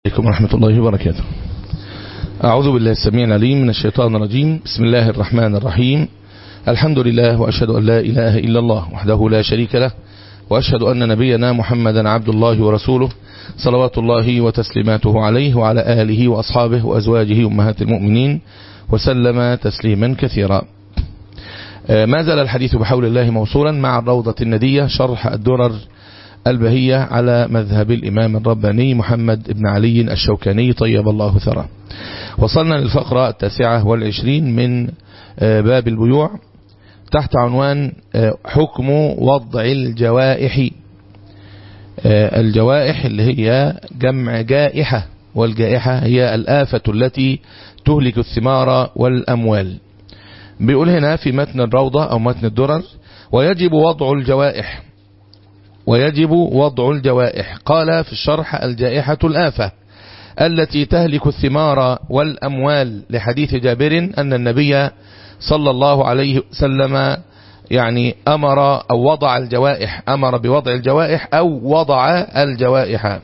عليكم ورحمة الله وبركاته أعوذ بالله السميع العليم من الشيطان الرجيم بسم الله الرحمن الرحيم الحمد لله وأشهد أن لا إله إلا الله وحده لا شريك له وأشهد أن نبينا محمدا عبد الله ورسوله صلوات الله وتسليماته عليه وعلى آله وأصحابه وأزواجه أمهات المؤمنين وسلم تسليما كثيرا ما زال الحديث بحول الله موصولا مع الروضة الندية شرح الدرر البهية على مذهب الإمام الرباني محمد بن علي الشوكاني طيب الله ثرى وصلنا للفقرة التاسعة والعشرين من باب البيوع تحت عنوان حكم وضع الجوائح الجوائح اللي هي جمع جائحة والجائحة هي الآفة التي تهلك الثمار والأموال بيقول هنا في متن الروضة أو متن الدرر ويجب وضع الجوائح ويجب وضع الجوائح قال في الشرح الجائحة الآفة التي تهلك الثمار والأموال لحديث جابر أن النبي صلى الله عليه وسلم يعني أمر أو وضع الجوائح أمر بوضع الجوائح أو وضع الجوائح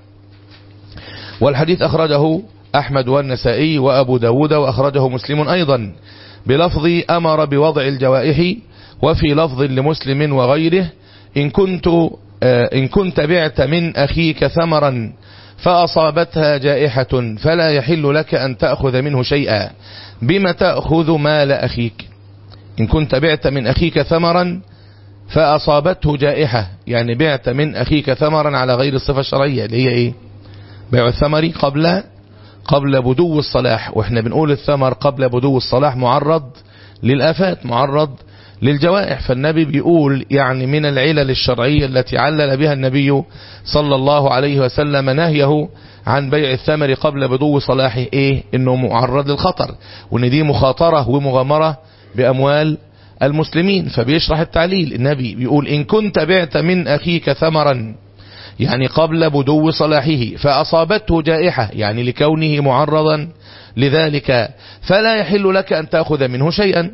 والحديث أخرجه أحمد والنسائي وأبو داود وأخرجه مسلم أيضا بلفظ أمر بوضع الجوائح وفي لفظ لمسلم وغيره إن كنت إن كنت بعت من أخيك ثمرا فأصابتها جائحة فلا يحل لك أن تأخذ منه شيئا بما تأخذ مال أخيك إن كنت بعت من أخيك ثمرا فأصابته جائحة يعني بعت من أخيك ثمرا على غير الصفة الشرعية اللي هي إيه بيع الثمر قبل قبل بدو الصلاح وإحنا بنقول الثمر قبل بدو الصلاح معرض للآفات معرض للجوائح فالنبي بيقول يعني من العلل الشرعية التي علل بها النبي صلى الله عليه وسلم نهيه عن بيع الثمر قبل بدو صلاحه ايه انه معرض للخطر وان دي مخاطرة ومغامرة باموال المسلمين فبيشرح التعليل النبي بيقول ان كنت بعت من اخيك ثمرا يعني قبل بدو صلاحه فاصابته جائحة يعني لكونه معرضا لذلك فلا يحل لك ان تأخذ منه شيئا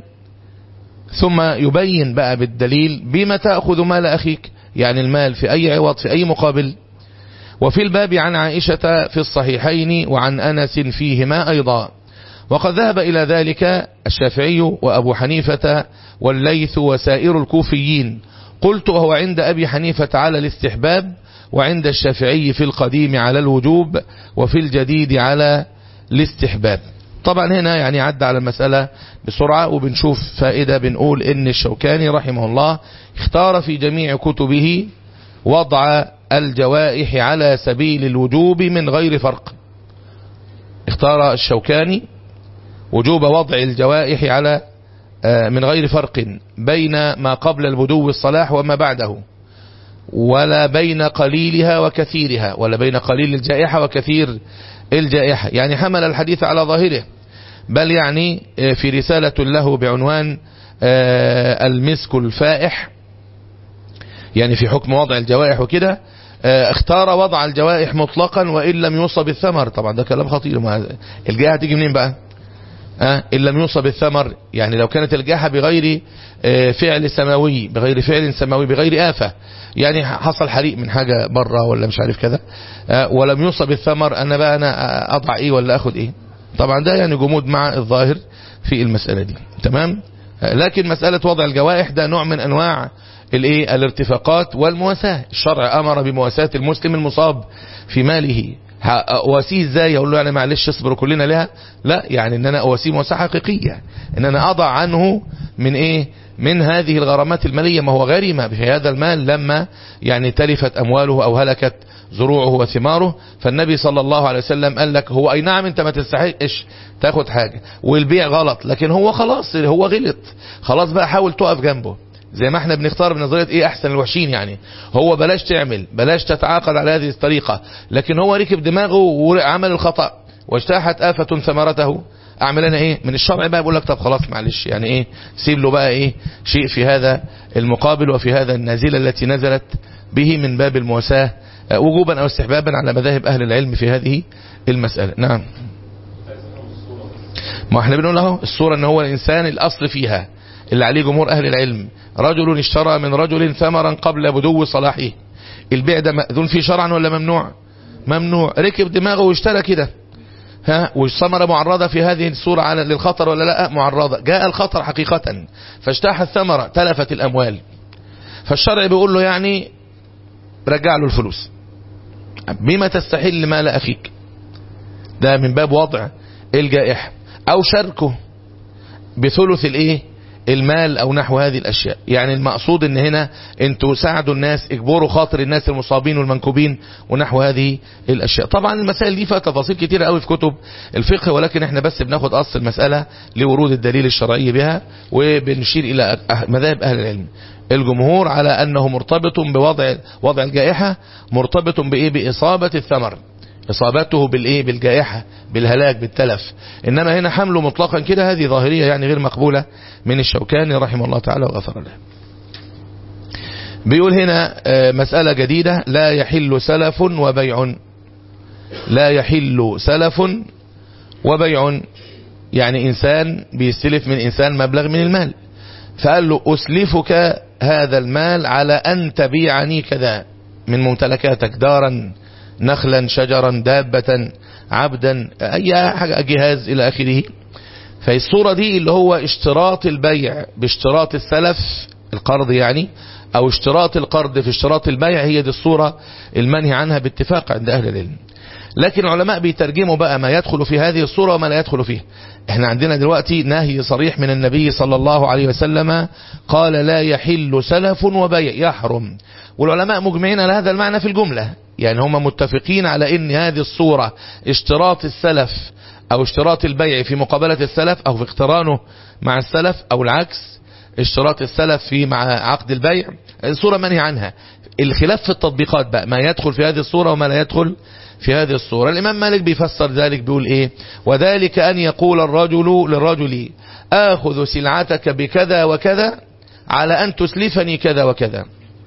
ثم يبين بقى بالدليل بما تأخذ مال أخيك يعني المال في أي عوض في أي مقابل وفي الباب عن عائشة في الصحيحين وعن أنس فيهما أيضا وقد ذهب إلى ذلك الشافعي وأبو حنيفة والليث وسائر الكوفيين قلت وهو عند أبي حنيفة على الاستحباب وعند الشافعي في القديم على الوجوب وفي الجديد على الاستحباب طبعا هنا يعني عدى على المسألة بسرعة وبنشوف فائدة بنقول ان الشوكاني رحمه الله اختار في جميع كتبه وضع الجوائح على سبيل الوجوب من غير فرق اختار الشوكاني وجوب وضع الجوائح على من غير فرق بين ما قبل البدو الصلاح وما بعده ولا بين قليلها وكثيرها ولا بين قليل الجائحة وكثير الجائحة يعني حمل الحديث على ظاهره بل يعني في رسالة له بعنوان المسك الفائح يعني في حكم وضع الجوائح وكده اختار وضع الجوائح مطلقا وإن لم يوصب الثمر طبعا ده كلام خطير الجائحة تيجي منين بقى أه إن لم يوصب الثمر يعني لو كانت الجائحة بغير فعل سماوي بغير فعل سماوي بغير آفة يعني حصل حريق من حاجة بره ولا مش عارف كذا أه ولم يوصب الثمر أنا بقى أنا أضع إيه ولا أخد إيه طبعا ده يعني جمود مع الظاهر في المسألة دي تمام أه لكن مسألة وضع الجوائح ده نوع من أنواع الايه الارتفاقات والمواساة الشرع أمر بمواساة المسلم المصاب في ماله اواسيه ازاي اقول له يعني معلش اصبر كلنا لها لا يعني ان انا اواسيه مواساه حقيقيه ان انا اضع عنه من ايه من هذه الغرامات الماليه ما هو غريمه في هذا المال لما يعني تلفت امواله او هلكت زروعه وثماره فالنبي صلى الله عليه وسلم قال لك هو اي نعم انت ما تستحقش تاخد حاجه والبيع غلط لكن هو خلاص هو غلط خلاص بقى حاول تقف جنبه زي ما احنا بنختار بنظريه ايه احسن الوحشين يعني هو بلاش تعمل بلاش تتعاقد على هذه الطريقة لكن هو ركب دماغه وعمل الخطأ واجتاحت آفة ثمرته اعمل انا ايه من الشرع بقى بقول لك طب خلاص معلش يعني ايه سيب له بقى ايه شيء في هذا المقابل وفي هذا النازلة التي نزلت به من باب المواساة وجوبا او استحبابا على مذاهب اهل العلم في هذه المسألة نعم ما احنا بنقول اهو الصورة ان هو الانسان الاصل فيها اللي عليه جمهور أهل العلم رجل اشترى من رجل ثمرا قبل بدو صلاحه البيع ده مأذون فيه شرعا ولا ممنوع ممنوع ركب دماغه واشترى كده ها والثمرة معرضة في هذه الصورة على للخطر ولا لا معرضة جاء الخطر حقيقة فاجتاح الثمرة تلفت الأموال فالشرع بيقول له يعني رجع له الفلوس بما تستحل مال أخيك ده من باب وضع الجائحة أو شاركه بثلث الايه المال او نحو هذه الاشياء يعني المقصود ان هنا انتوا ساعدوا الناس اجبروا خاطر الناس المصابين والمنكوبين ونحو هذه الاشياء طبعا المسائل دي فيها تفاصيل كتيرة قوي في كتب الفقه ولكن احنا بس بناخد اصل المسألة لورود الدليل الشرعي بها وبنشير الى مذاهب اهل العلم الجمهور على انه مرتبط بوضع وضع الجائحة مرتبط بايه باصابة الثمر اصابته بالايه بالجائحة بالهلاك بالتلف انما هنا حمله مطلقا كده هذه ظاهرية يعني غير مقبولة من الشوكاني رحمه الله تعالى وغفر له بيقول هنا مسألة جديدة لا يحل سلف وبيع لا يحل سلف وبيع يعني إنسان بيستلف من إنسان مبلغ من المال فقال له أسلفك هذا المال على أن تبيعني كذا من ممتلكاتك دارا نخلا شجرا دابة عبدا أي حاجة جهاز إلى آخره فالصورة دي اللي هو اشتراط البيع باشتراط السلف القرض يعني أو اشتراط القرض في اشتراط البيع هي دي الصورة المنهي عنها باتفاق عند أهل العلم لكن العلماء بيترجموا بقى ما يدخل في هذه الصورة وما لا يدخل فيها احنا عندنا دلوقتي نهي صريح من النبي صلى الله عليه وسلم قال لا يحل سلف وبيع يحرم والعلماء مجمعين على هذا المعنى في الجملة يعني هم متفقين على ان هذه الصورة اشتراط السلف او اشتراط البيع في مقابلة السلف او في اقترانه مع السلف او العكس اشتراط السلف في مع عقد البيع الصورة منهي عنها الخلاف في التطبيقات بقى ما يدخل في هذه الصورة وما لا يدخل في هذه الصورة الإمام مالك بيفسر ذلك بيقول إيه وذلك أن يقول الرجل للرجل آخذ سلعتك بكذا وكذا على أن تسلفني كذا وكذا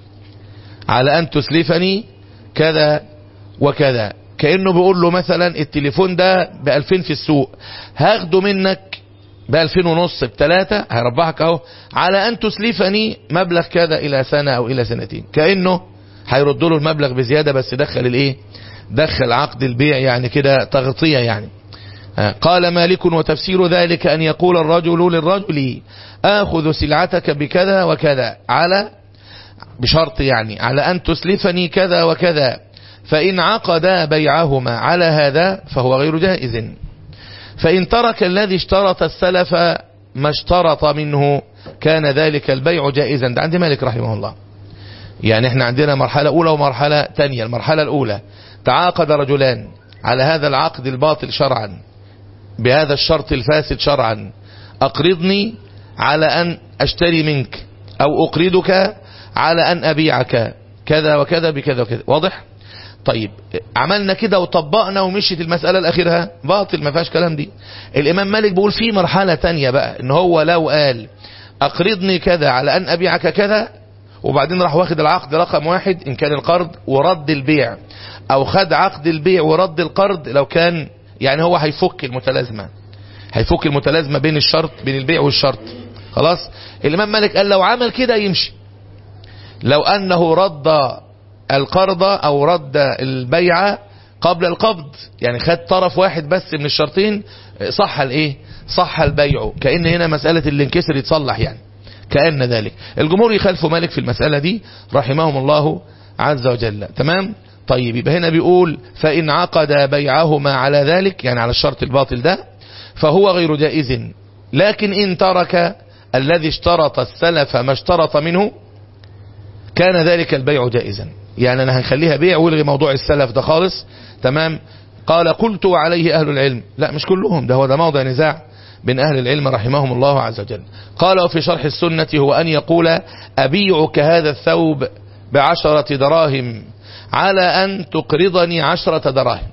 على أن تسلفني كذا وكذا كأنه بيقول له مثلا التليفون ده بألفين في السوق هاخده منك بألفين ونص بتلاتة هيربحك اهو على أن تسلفني مبلغ كذا إلى سنة أو إلى سنتين كأنه هيرد له المبلغ بزيادة بس دخل الإيه دخل عقد البيع يعني كده تغطية يعني قال مالك وتفسير ذلك أن يقول الرجل للرجل آخذ سلعتك بكذا وكذا على بشرط يعني على أن تسلفني كذا وكذا فإن عقدا بيعهما على هذا فهو غير جائز فإن ترك الذي اشترط السلف ما اشترط منه كان ذلك البيع جائزا ده عند مالك رحمه الله يعني احنا عندنا مرحلة أولى ومرحلة تانية المرحلة الأولى تعاقد رجلان على هذا العقد الباطل شرعا بهذا الشرط الفاسد شرعا أقرضني على أن أشتري منك أو أقرضك على أن أبيعك كذا وكذا بكذا وكذا واضح طيب عملنا كده وطبقنا ومشيت المسألة الأخيرها باطل ما فيهاش كلام دي الإمام مالك بيقول في مرحلة تانية بقى إن هو لو قال أقرضني كذا على أن أبيعك كذا وبعدين راح واخد العقد رقم واحد إن كان القرض ورد البيع أو خد عقد البيع ورد القرض لو كان يعني هو هيفك المتلازمة هيفك المتلازمة بين الشرط بين البيع والشرط خلاص الإمام مالك قال لو عمل كده يمشي لو أنه رد القرض أو رد البيع قبل القبض يعني خد طرف واحد بس من الشرطين صح الايه صح البيع كأن هنا مسألة اللي انكسر يتصلح يعني كأن ذلك الجمهور يخالفوا مالك في المسألة دي رحمهم الله عز وجل تمام طيب يبقى هنا بيقول فإن عقد بيعهما على ذلك يعني على الشرط الباطل ده فهو غير جائز لكن إن ترك الذي اشترط السلف ما اشترط منه كان ذلك البيع جائزا يعني أنا هنخليها بيع والغي موضوع السلف ده خالص تمام قال قلت وعليه أهل العلم لا مش كلهم ده هو ده موضع نزاع بين أهل العلم رحمهم الله عز وجل قال وفي شرح السنة هو أن يقول أبيعك هذا الثوب بعشرة دراهم على أن تقرضني عشرة دراهم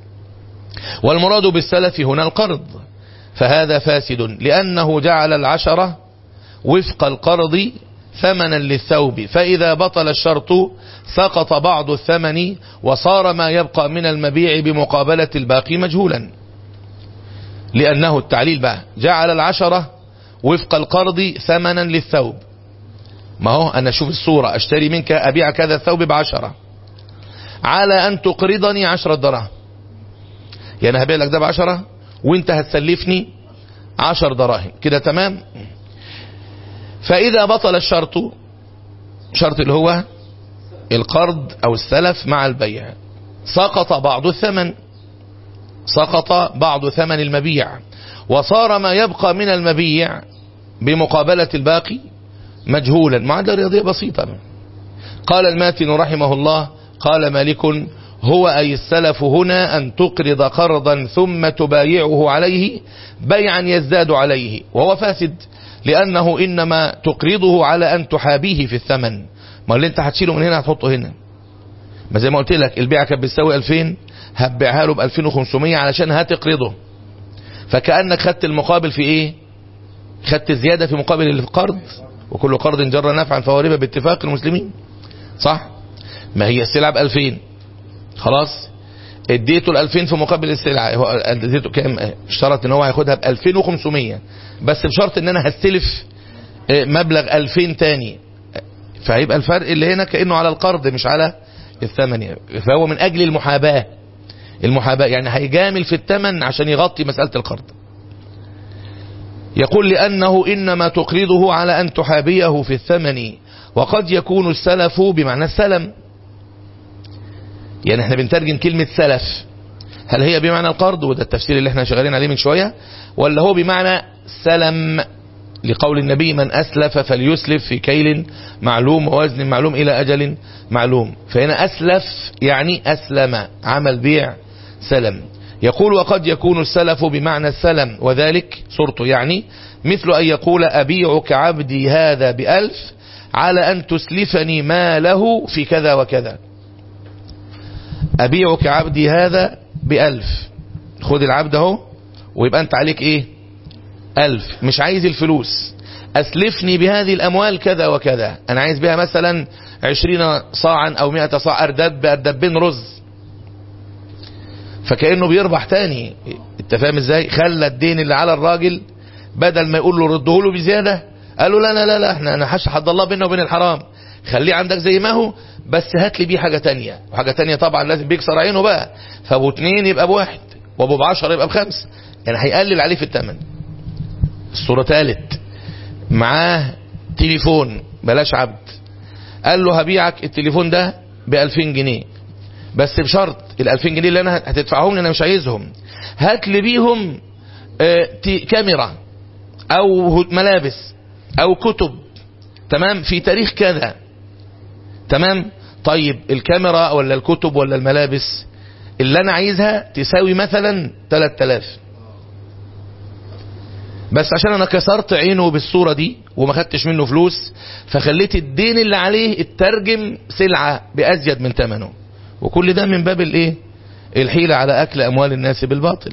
والمراد بالسلف هنا القرض فهذا فاسد لأنه جعل العشرة وفق القرض ثمنا للثوب فإذا بطل الشرط سقط بعض الثمن وصار ما يبقى من المبيع بمقابلة الباقي مجهولا لأنه التعليل بقى جعل العشرة وفق القرض ثمنا للثوب ما هو أنا أشوف الصورة أشتري منك أبيع كذا الثوب بعشرة على أن تقرضني عشرة دراهم يعني هبيع لك ده بعشرة وانت هتسلفني عشر دراهم كده تمام فإذا بطل الشرط شرط اللي هو القرض أو السلف مع البيع سقط بعض الثمن سقط بعض ثمن المبيع وصار ما يبقى من المبيع بمقابلة الباقي مجهولا معادلة رياضية بسيطة قال الماتن رحمه الله قال مالك هو أي السلف هنا أن تقرض قرضا ثم تبايعه عليه بيعا يزداد عليه وهو فاسد لأنه إنما تقرضه على أن تحابيه في الثمن ما اللي انت هتشيله من هنا هتحطه هنا ما زي ما قلت لك البيعة كانت بتساوي 2000 هتبيعها له ب 2500 علشان هتقرضه فكأنك خدت المقابل في ايه خدت زيادة في مقابل القرض وكل قرض جر نفعا فهو ربا باتفاق المسلمين صح ما هي السلعة ب 2000 خلاص اديته ال 2000 في مقابل السلعة هو اديته كام اشترط ان هو هياخدها ب 2500 بس بشرط ان انا هستلف مبلغ 2000 تاني فهيبقى الفرق اللي هنا كأنه على القرض مش على الثمن يعني فهو من اجل المحاباة المحاباة يعني هيجامل في الثمن عشان يغطي مسألة القرض يقول لأنه إنما تقرضه على أن تحابيه في الثمن وقد يكون السلف بمعنى السلم يعني احنا بنترجم كلمة سلف هل هي بمعنى القرض وده التفسير اللي احنا شغالين عليه من شوية ولا هو بمعنى سلم لقول النبي من أسلف فليسلف في كيل معلوم ووزن معلوم إلى أجل معلوم فهنا أسلف يعني أسلم عمل بيع سلم يقول وقد يكون السلف بمعنى السلم وذلك صورته يعني مثل أن يقول أبيعك عبدي هذا بألف على أن تسلفني ماله في كذا وكذا أبيعك عبدي هذا بألف خد العبد اهو ويبقى أنت عليك إيه ألف مش عايز الفلوس أسلفني بهذه الأموال كذا وكذا أنا عايز بها مثلا عشرين صاعا أو مئة صاع أردب بأردبين رز فكأنه بيربح تاني انت فاهم ازاي خلى الدين اللي على الراجل بدل ما يقول له رده له بزيادة قالوا لا لا لا لا احنا انا حش حد الله بيننا وبين الحرام خليه عندك زي ما هو بس هات لي بيه حاجة تانية وحاجة تانية طبعا لازم بيكسر عينه بقى فابو اتنين يبقى بواحد وابو بعشر يبقى بخمس يعني هيقلل عليه في الثمن الصورة تالت معاه تليفون بلاش عبد قال له هبيعك التليفون ده ب 2000 جنيه بس بشرط ال 2000 جنيه اللي انا هتدفعهم لي انا مش عايزهم هات لي بيهم اه كاميرا او ملابس او كتب تمام في تاريخ كذا تمام طيب الكاميرا ولا الكتب ولا الملابس اللي انا عايزها تساوي مثلا 3000 بس عشان انا كسرت عينه بالصورة دي وما خدتش منه فلوس فخليت الدين اللي عليه اترجم سلعة بأزيد من ثمنه وكل ده من باب الايه الحيلة على اكل اموال الناس بالباطل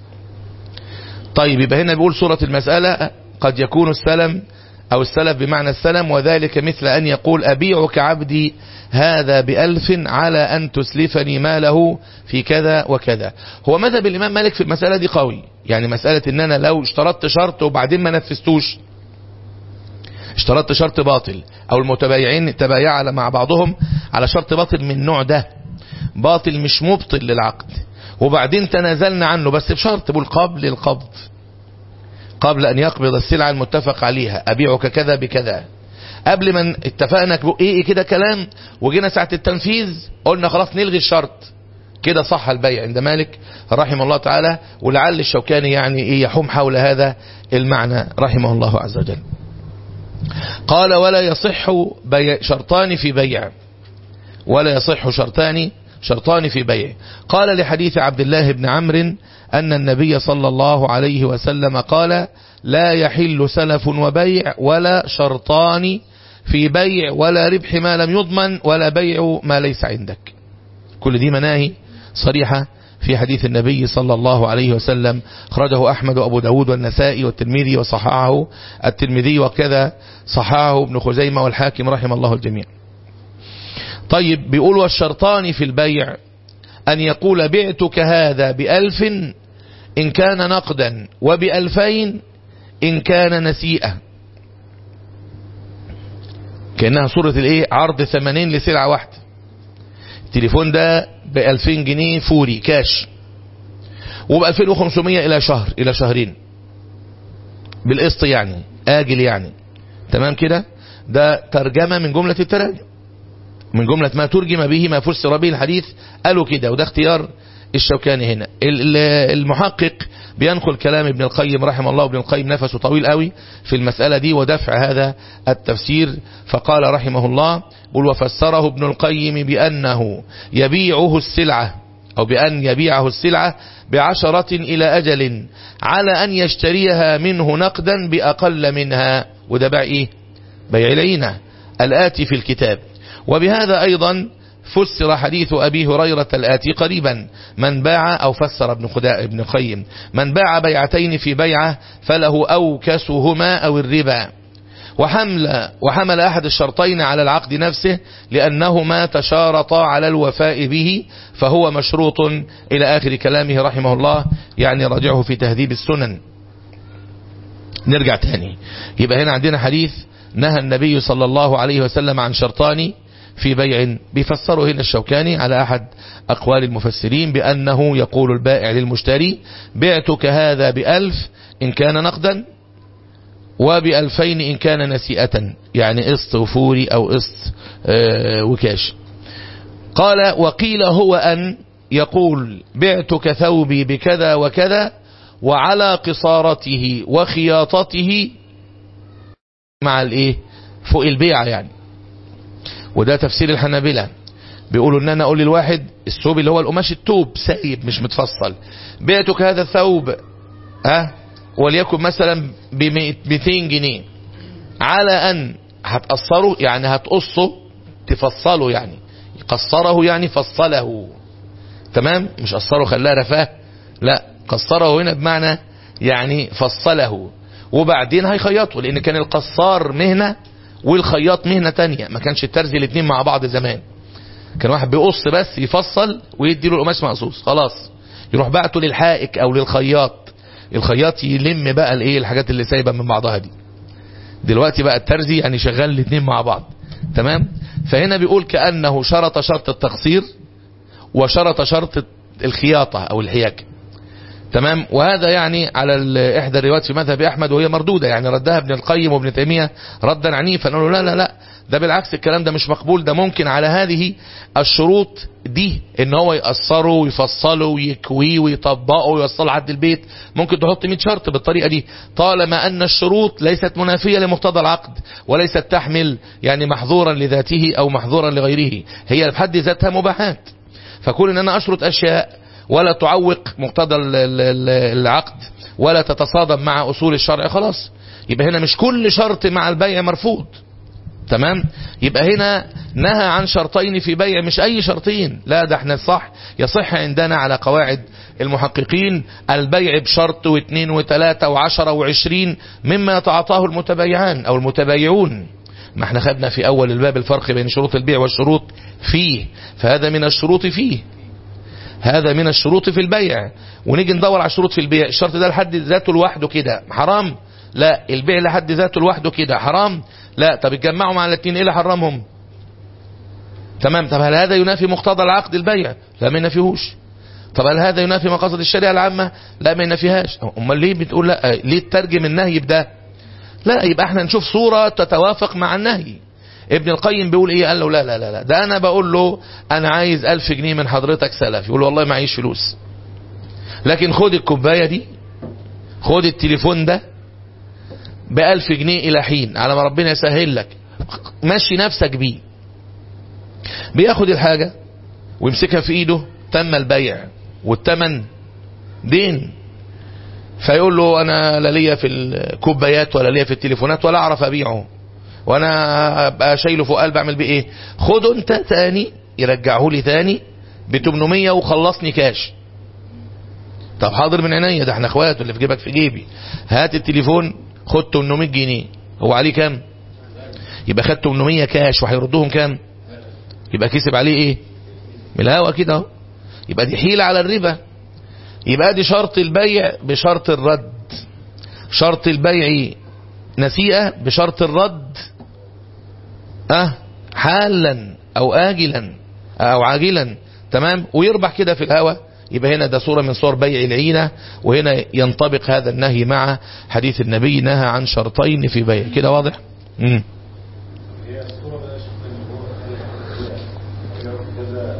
طيب يبقى هنا بيقول صورة المسألة قد يكون السلم او السلف بمعنى السلم وذلك مثل ان يقول ابيعك عبدي هذا بألف على ان تسلفني ماله في كذا وكذا هو مذهب الامام مالك في المسألة دي قوي يعني مسألة ان انا لو اشترطت شرط وبعدين ما نفذتوش اشترطت شرط باطل او المتبايعين تبايع مع بعضهم على شرط باطل من النوع ده باطل مش مبطل للعقد وبعدين تنازلنا عنه بس بشرط بقول قبل القبض قبل أن يقبض السلعة المتفق عليها أبيعك كذا بكذا قبل ما اتفقنا ايه كده كلام وجينا ساعة التنفيذ قلنا خلاص نلغي الشرط كده صح البيع عند مالك رحمه الله تعالى ولعل الشوكاني يعني ايه يحوم حول هذا المعنى رحمه الله عز وجل قال ولا يصح بيع شرطان في بيع ولا يصح شرطان شرطان في بيع قال لحديث عبد الله بن عمرو أن النبي صلى الله عليه وسلم قال لا يحل سلف وبيع ولا شرطان في بيع ولا ربح ما لم يضمن ولا بيع ما ليس عندك كل دي مناهي صريحة في حديث النبي صلى الله عليه وسلم خرجه أحمد وأبو داود والنسائي والترمذي وصححه الترمذي وكذا صححه ابن خزيمة والحاكم رحم الله الجميع طيب بيقول والشرطان في البيع أن يقول بعتك هذا بألف إن كان نقدا وبألفين إن كان نسيئة كأنها صورة الايه عرض ثمانين لسلعة واحدة التليفون ده ب 2000 جنيه فوري كاش وب 2500 الى شهر الى شهرين بالقسط يعني اجل يعني تمام كده ده ترجمة من جملة التراجم من جملة ما ترجم به ما فسر به الحديث قالوا كده وده اختيار الشوكاني هنا المحقق بينقل كلام ابن القيم رحمه الله ابن القيم نفسه طويل قوي في المسألة دي ودفع هذا التفسير فقال رحمه الله قل وفسره ابن القيم بأنه يبيعه السلعة أو بأن يبيعه السلعة بعشرة إلى أجل على أن يشتريها منه نقدا بأقل منها وده بيع إيه بيع العينة الآتي في الكتاب وبهذا أيضا فسر حديث أبي هريرة الآتي قريبا من باع أو فسر ابن خداء ابن قيم من باع بيعتين في بيعة فله أوكسهما أو الربا وحمل, وحمل أحد الشرطين على العقد نفسه لأنهما تشارطا على الوفاء به فهو مشروط إلى آخر كلامه رحمه الله يعني رجعه في تهذيب السنن نرجع تاني يبقى هنا عندنا حديث نهى النبي صلى الله عليه وسلم عن شرطان في بيع بيفسره هنا الشوكاني على أحد أقوال المفسرين بأنه يقول البائع للمشتري بعتك هذا بألف إن كان نقدا وبألفين إن كان نسيئة يعني قسط وفوري أو قسط وكاش قال وقيل هو أن يقول بعتك ثوبي بكذا وكذا وعلى قصارته وخياطته مع الايه فوق البيع يعني وده تفسير الحنابلة بيقولوا ان انا اقول للواحد الثوب اللي هو القماش التوب سايب مش متفصل بعتك هذا الثوب ها وليكن مثلا ب 200 جنيه على ان هتقصره يعني هتقصه تفصله يعني قصره يعني فصله تمام مش قصره خلاه رفاه لا قصره هنا بمعنى يعني فصله وبعدين هيخيطه لان كان القصار مهنة والخياط مهنة تانية ما كانش الترزي الاثنين مع بعض زمان كان واحد بيقص بس يفصل ويدي له القماش مقصوص خلاص يروح بعته للحائك او للخياط الخياط يلم بقى الايه الحاجات اللي سايبه من بعضها دي دلوقتي بقى الترزي يعني شغال الاثنين مع بعض تمام فهنا بيقول كأنه شرط شرط التقصير وشرط شرط الخياطة او الحياكه تمام وهذا يعني على إحدى الروايات في مذهب أحمد وهي مردودة يعني ردها ابن القيم وابن تيمية ردا عنيفا قالوا لا لا لا ده بالعكس الكلام ده مش مقبول ده ممكن على هذه الشروط دي ان هو يقصره ويفصله ويكويه ويطبقه ويوصله لحد البيت ممكن تحط 100 شرط بالطريقة دي طالما ان الشروط ليست منافية لمقتضى العقد وليست تحمل يعني محظورا لذاته او محظورا لغيره هي بحد ذاتها مباحات فكون ان انا اشرط اشياء ولا تعوق مقتضى العقد ولا تتصادم مع أصول الشرع خلاص يبقى هنا مش كل شرط مع البيع مرفوض تمام يبقى هنا نهى عن شرطين في بيع مش أي شرطين لا ده احنا صح يصح عندنا على قواعد المحققين البيع بشرط واثنين وثلاثة وعشرة وعشرين مما يتعاطاه المتبايعان أو المتبايعون ما احنا خدنا في أول الباب الفرق بين شروط البيع والشروط فيه فهذا من الشروط فيه هذا من الشروط في البيع ونيجي ندور على الشروط في البيع الشرط ده لحد ذاته لوحده كده حرام لا البيع لحد ذاته لوحده كده حرام لا طب اتجمعوا مع الاثنين ايه اللي حرمهم تمام طب هل هذا ينافي مقتضى العقد البيع لا ما ينافيهوش طب هل هذا ينافي مقاصد الشريعه العامه لا ما ينافيهاش امال ليه بتقول لا ليه تترجم النهي بده لا يبقى احنا نشوف صوره تتوافق مع النهي ابن القيم بيقول ايه قال له لا لا لا لا ده انا بقول له انا عايز الف جنيه من حضرتك سلف يقول له والله معيش فلوس لكن خد الكوبايه دي خد التليفون ده بألف جنيه إلى حين على ما ربنا يسهل لك مشي نفسك بيه بياخد الحاجة ويمسكها في ايده تم البيع والتمن دين فيقول له انا لا ليا في الكوبايات ولا ليا في التليفونات ولا اعرف ابيعه وانا ابقى شايله فوق قلب اعمل بيه ايه خده انت تاني يرجعه لي تاني ب 800 وخلصني كاش طب حاضر من عينيا ده احنا اخوات اللي في جيبك في جيبي هات التليفون خد 800 جنيه هو عليه كام يبقى خد 800 كاش وهيردهم كام يبقى كسب عليه ايه من الهوا كده اهو يبقى دي حيلة على الربا يبقى دي شرط البيع بشرط الرد شرط البيع نسيئة بشرط الرد اه حالا او اجلا او عاجلا تمام ويربح كده في الهوا يبقى هنا ده صورة من صور بيع العينة وهنا ينطبق هذا النهي مع حديث النبي نهى عن شرطين في بيع كده واضح مم. هي الصورة بقى شفت ان هو قال لو كذا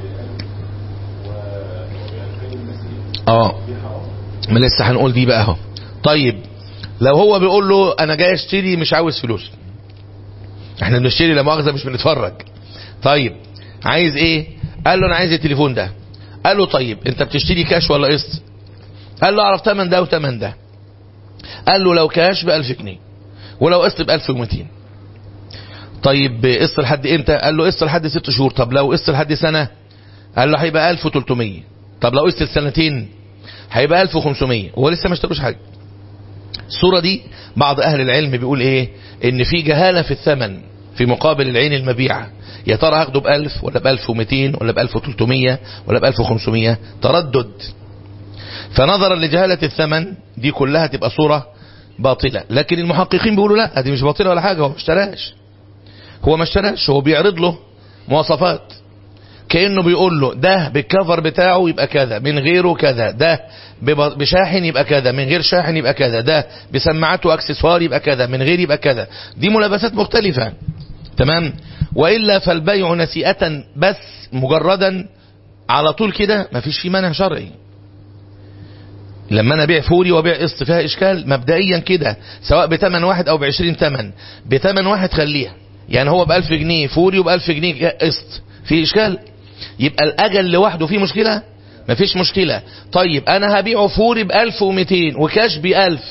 وبألفين المسيح اه دي حرام ما لسه هنقول دي بقى اهو طيب لو هو بيقول له انا جاي اشتري مش عاوز فلوس احنا بنشتري لا مؤاخذه مش بنتفرج طيب عايز ايه قال له انا عايز التليفون ده قال له طيب انت بتشتري كاش ولا قسط قال له اعرف تمن ده وتمن ده قال له لو كاش ب 1000 جنيه ولو قسط ب 1200 طيب قسط لحد امتى قال له قسط لحد ست شهور طب لو قسط لحد سنه قال له هيبقى 1300 طب لو قسط لسنتين هيبقى 1500 وهو لسه ما اشتروش حاجه الصورة دي بعض أهل العلم بيقول إيه إن في جهالة في الثمن في مقابل العين المبيعة يا ترى هاخده بألف ولا بألف ومتين ولا بألف وتلتمية ولا بألف وخمسمية تردد فنظرا لجهالة الثمن دي كلها تبقى صورة باطلة لكن المحققين بيقولوا لا دي مش باطلة ولا حاجة هو ما اشتراش هو ما اشتراش هو بيعرض له مواصفات كأنه بيقول له ده بالكفر بتاعه يبقى كذا من غيره كذا ده بب- بشاحن يبقى كذا من غير شاحن يبقى كذا ده بسماعات واكسسوار يبقى كذا من غير يبقى كذا دي ملابسات مختلفة تمام وإلا فالبيع نسيئة بس مجردا على طول كده مفيش فيه مانع شرعي لما انا ابيع فوري وابيع قسط فيها اشكال مبدئيا كده سواء بتمن واحد او بعشرين تمن بتمن واحد خليها يعني هو بألف جنيه فوري وبألف جنيه قسط في اشكال يبقى الاجل لوحده فيه مشكلة مفيش مشكلة طيب انا هبيعه فوري بألف ومتين وكاش بألف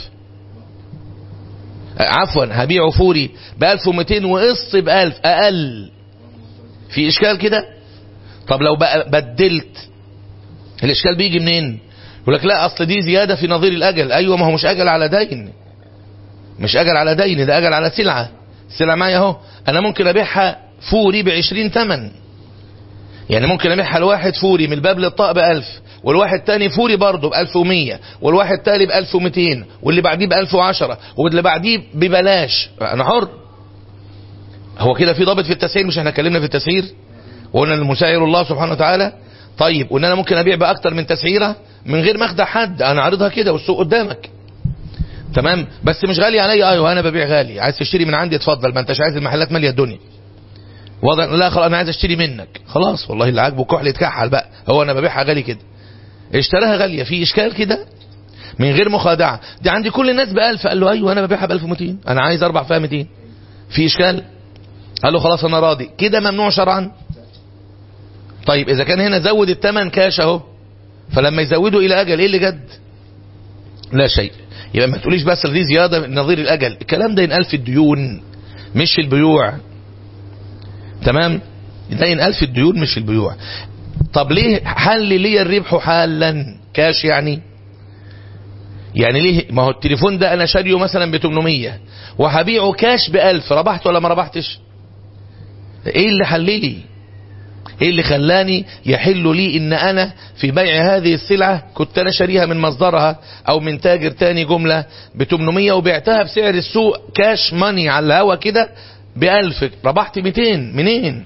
عفوا هبيعه فوري بألف ومتين وقسط بألف اقل في اشكال كده طب لو بقى بدلت الاشكال بيجي منين يقول لك لا اصل دي زيادة في نظير الاجل ايوه ما هو مش اجل على دين مش اجل على دين ده اجل على سلعة السلعة معايا اهو انا ممكن ابيعها فوري بعشرين تمن يعني ممكن ابيعها لواحد فوري من الباب للطاق بألف والواحد تاني فوري برضه بألف ومية والواحد تاني بألف ومتين واللي بعديه بألف وعشرة واللي بعديه ببلاش انا حر هو كده في ضابط في التسعير مش احنا اتكلمنا في التسعير وقلنا المساعر الله سبحانه وتعالى طيب وان انا ممكن ابيع باكتر من تسعيره من غير ما اخدع حد انا عارضها كده والسوق قدامك تمام بس مش غالي عليا ايوه انا ببيع غالي عايز تشتري من عندي اتفضل ما انتش عايز المحلات ماليه الدنيا وضع لا خلاص انا عايز اشتري منك خلاص والله اللي عاجبه كحل يتكحل بقى هو انا ببيعها غالي كده اشتراها غاليه في اشكال كده من غير مخادعه دي عندي كل الناس ب 1000 قال له ايوه انا ببيعها ب 1200 انا عايز اربح فيها 200 في اشكال قال له خلاص انا راضي كده ممنوع شرعا طيب اذا كان هنا زود الثمن كاش اهو فلما يزودوا الى اجل ايه اللي جد لا شيء يبقى ما تقوليش بس دي زياده من نظير الاجل الكلام ده ينقال في الديون مش في البيوع تمام ده ينقال في الديون مش في البيوع طب ليه حل لي الربح حالا كاش يعني يعني ليه ما هو التليفون ده انا شاريه مثلا ب 800 وهبيعه كاش ب 1000 ربحت ولا ما ربحتش ايه اللي حل لي ايه اللي خلاني يحل لي ان انا في بيع هذه السلعة كنت انا شاريها من مصدرها او من تاجر تاني جملة ب 800 وبعتها بسعر السوق كاش ماني على الهوا كده ب 1000 ربحت 200 منين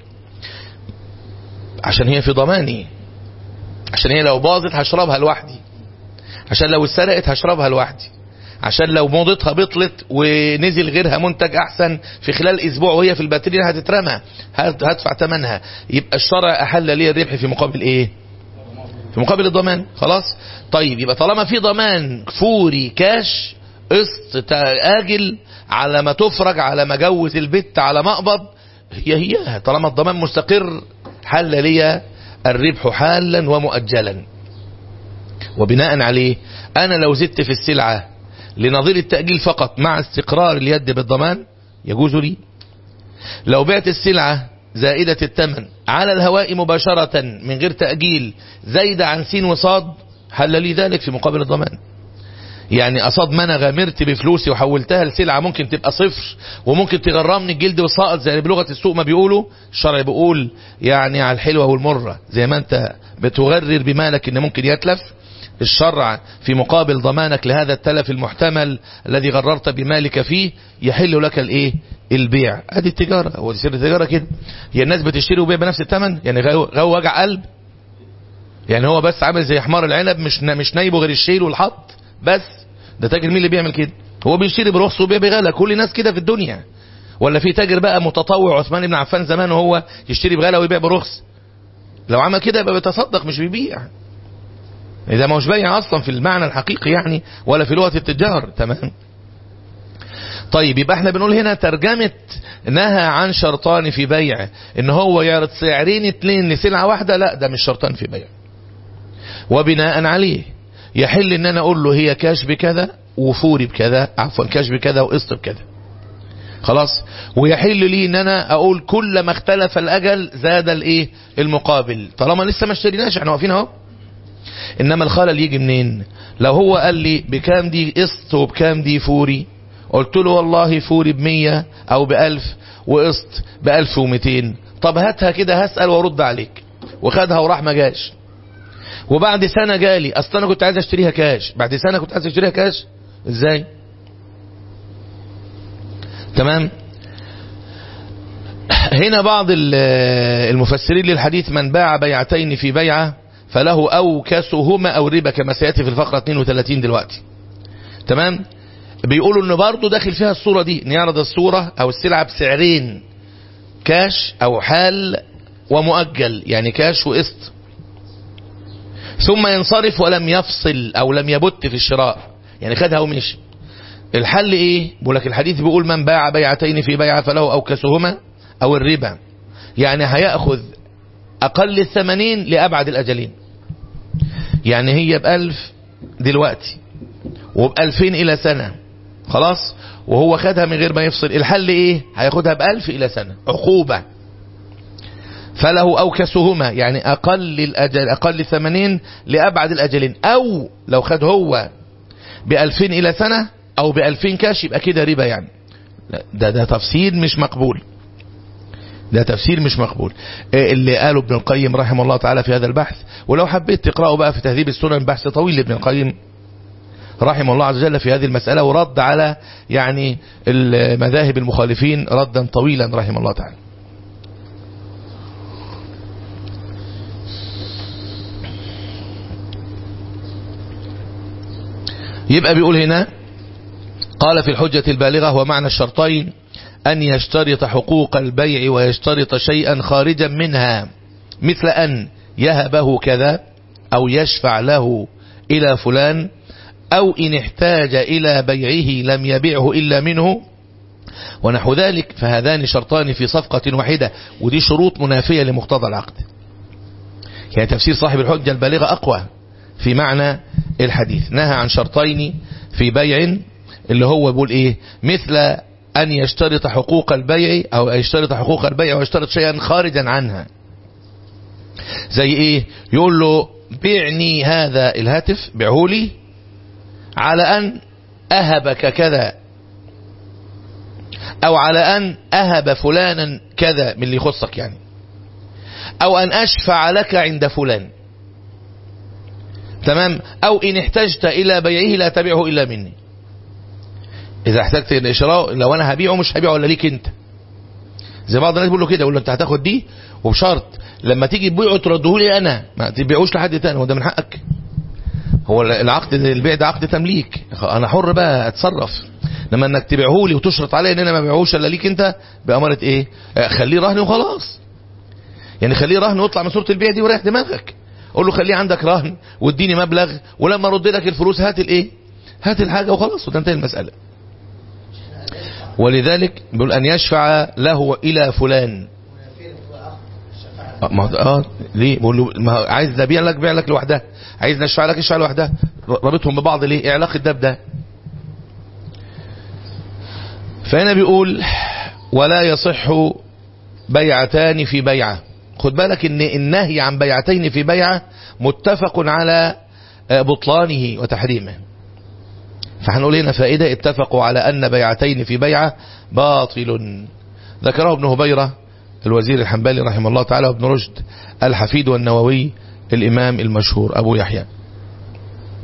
عشان هي في ضماني عشان هي لو باظت هشربها لوحدي عشان لو اتسرقت هشربها لوحدي عشان لو موضتها بطلت ونزل غيرها منتج احسن في خلال اسبوع وهي في الباترينا هتترمى هت- هدفع ثمنها يبقى الشرع احل لي الربح في مقابل ايه في مقابل الضمان خلاص طيب يبقى طالما في ضمان فوري كاش قسط تا- اجل على ما تفرج على ما جوز البت على ما اقبض هي هي طالما الضمان مستقر حل لي الربح حالا ومؤجلا وبناء عليه انا لو زدت في السلعة لنظير التأجيل فقط مع استقرار اليد بالضمان يجوز لي لو بعت السلعة زائدة الثمن على الهواء مباشرة من غير تأجيل زايدة عن سين وصاد حل لي ذلك في مقابل الضمان يعني قصاد ما انا غامرت بفلوسي وحولتها لسلعة ممكن تبقى صفر وممكن تغرمني الجلد والساقط زي بلغة السوق ما بيقولوا الشرع بيقول يعني على الحلوة والمرة زي ما انت بتغرر بمالك ان ممكن يتلف الشرع في مقابل ضمانك لهذا التلف المحتمل الذي غررت بمالك فيه يحل لك الايه البيع ادي التجارة هو سر التجارة كده هي الناس بتشتري وبيع بنفس الثمن يعني غو غو وجع قلب يعني هو بس عامل زي حمار العنب مش مش نايبه غير الشيل والحط بس ده تاجر مين اللي بيعمل كده هو بيشتري برخص وبيع بغلا كل الناس كده في الدنيا ولا في تاجر بقى متطوع عثمان بن عفان زمان وهو يشتري بغلا ويبيع برخص لو عمل كده يبقى بيتصدق مش بيبيع إذا ما مش بايع أصلا في المعنى الحقيقي يعني ولا في لغة التجار تمام طيب يبقى احنا بنقول هنا ترجمة نهى عن شرطان في بيع ان هو يعرض سعرين اتنين لسلعة واحدة لا ده مش شرطان في بيع وبناء عليه يحل ان انا اقول له هي كاش بكذا وفوري بكذا عفوا كاش بكذا وقسط بكذا خلاص ويحل لي ان انا اقول كل ما اختلف الاجل زاد الايه المقابل طالما لسه ما اشتريناش احنا واقفين اهو انما الخلل يجي منين لو هو قال لي بكام دي قسط وبكام دي فوري قلت له والله فوري بمية او بألف وقسط بألف ومتين طب هاتها كده هسأل وارد عليك وخدها وراح ما جاش وبعد سنة جالي اصل انا كنت عايز اشتريها كاش بعد سنة كنت عايز اشتريها كاش ازاي تمام هنا بعض المفسرين للحديث من باع بيعتين في بيعة فله أوكسهما أو ربا كما سيأتي في الفقرة 32 دلوقتي تمام بيقولوا ان برضه داخل فيها الصورة دي نعرض الصورة او السلعة بسعرين كاش او حال ومؤجل يعني كاش وقسط ثم ينصرف ولم يفصل او لم يبت في الشراء يعني خدها ومشي الحل ايه بيقول لك الحديث بيقول من باع بيعتين في بيعة فله اوكسهما او الربا يعني هيأخذ اقل الثمنين لابعد الاجلين يعني هي بألف دلوقتي وبألفين الى سنة خلاص وهو خدها من غير ما يفصل الحل ايه هياخدها بألف الى سنة عقوبة فله اوكسهما يعني اقل الاجل اقل الثمنين لابعد الاجلين او لو خد هو بألفين الى سنة او بألفين كاش يبقى كده ربا يعني ده ده تفسير مش مقبول ده تفسير مش مقبول اللي قاله ابن القيم رحمه الله تعالى في هذا البحث ولو حبيت تقرأه بقى في تهذيب السنن بحث طويل لابن القيم رحمه الله عز وجل في هذه المسألة ورد على يعني المذاهب المخالفين ردا طويلا رحمه الله تعالى يبقى بيقول هنا قال في الحجة البالغة ومعنى الشرطين أن يشترط حقوق البيع ويشترط شيئا خارجا منها مثل أن يهبه كذا أو يشفع له إلى فلان أو إن احتاج إلى بيعه لم يبيعه إلا منه ونحو ذلك فهذان شرطان في صفقة واحدة ودي شروط منافية لمقتضى العقد يعني تفسير صاحب الحجة البالغة أقوى في معنى الحديث نهى عن شرطين في بيع اللي هو بيقول إيه مثل أن يشترط حقوق البيع أو يشترط حقوق البيع ويشترط شيئا خارجا عنها زي إيه يقول له بيعني هذا الهاتف بيعه لي على أن أهبك كذا أو على أن أهب فلانا كذا من اللي يخصك يعني أو أن أشفع لك عند فلان تمام أو إن احتجت إلى بيعه لا تبيعه إلا مني إذا احتجت إلى شراء لو أنا هبيعه مش هبيعه إلا ليك أنت زي بعض الناس بيقولوا كده يقول له أنت هتاخد دي وبشرط لما تيجي تبيعه ترده لي أنا ما تبيعوش لحد تاني وده من حقك هو العقد البيع ده عقد تمليك انا حر بقى اتصرف لما انك تبيعه لي وتشرط علي ان انا ما بيعوش الا ليك انت باماره ايه خليه رهن وخلاص يعني خليه رهن واطلع من صوره البيع دي وريح دماغك قول له خليه عندك رهن واديني مبلغ ولما ارد لك الفلوس هات الايه هات الحاجه وخلاص وتنتهي المساله ولذلك بيقول ان يشفع له الى فلان ما اه ليه بقول له ما عايز ده بيع لك بيع لك لوحدها عايز نشفع لك اشفع لوحدها رابطهم ببعض ليه ايه علاقه ده بده فهنا بيقول ولا يصح بيعتان في بيعه خد بالك ان النهي عن بيعتين في بيعه متفق على بطلانه وتحريمه فهنقول هنا فائده اتفقوا على ان بيعتين في بيعه باطل ذكره ابن هبيره الوزير الحنبلي رحمه الله تعالى وابن رشد الحفيد والنووي الإمام المشهور أبو يحيى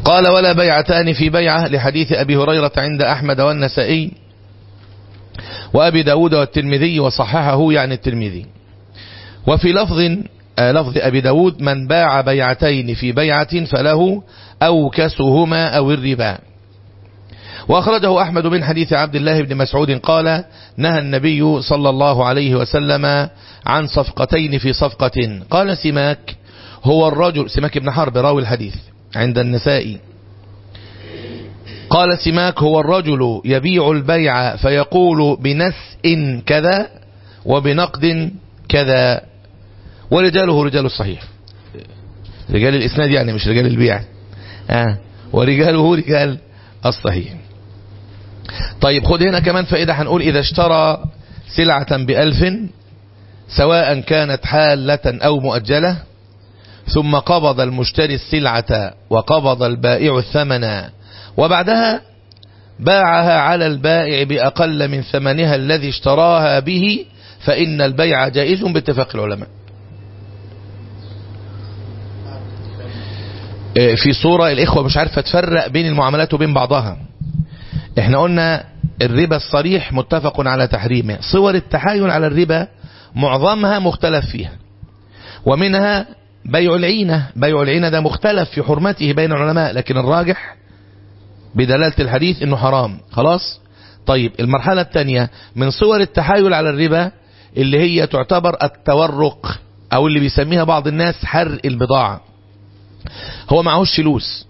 قال ولا بيعتان في بيعة لحديث أبي هريرة عند أحمد والنسائي وأبي داود والترمذي وصححه يعني الترمذي وفي لفظ آه لفظ أبي داود من باع بيعتين في بيعة فله أوكسهما أو الربا وأخرجه أحمد من حديث عبد الله بن مسعود قال نهى النبي صلى الله عليه وسلم عن صفقتين في صفقة قال سماك هو الرجل سماك بن حرب راوي الحديث عند النسائي قال سماك هو الرجل يبيع البيع فيقول بنسء كذا وبنقد كذا ورجاله رجال الصحيح رجال الإسناد يعني مش رجال البيع آه ورجاله رجال الصحيح طيب خد هنا كمان فائدة هنقول إذا اشترى سلعة بألف سواء كانت حالة أو مؤجلة ثم قبض المشتري السلعة وقبض البائع الثمن وبعدها باعها على البائع بأقل من ثمنها الذي اشتراها به فإن البيع جائز باتفاق العلماء في صورة الإخوة مش عارفة تفرق بين المعاملات وبين بعضها احنا قلنا الربا الصريح متفق على تحريمه صور التحايل على الربا معظمها مختلف فيها ومنها بيع العينة بيع العينة ده مختلف في حرمته بين العلماء لكن الراجح بدلالة الحديث انه حرام خلاص طيب المرحلة الثانية من صور التحايل على الربا اللي هي تعتبر التورق او اللي بيسميها بعض الناس حرق البضاعة هو معهوش فلوس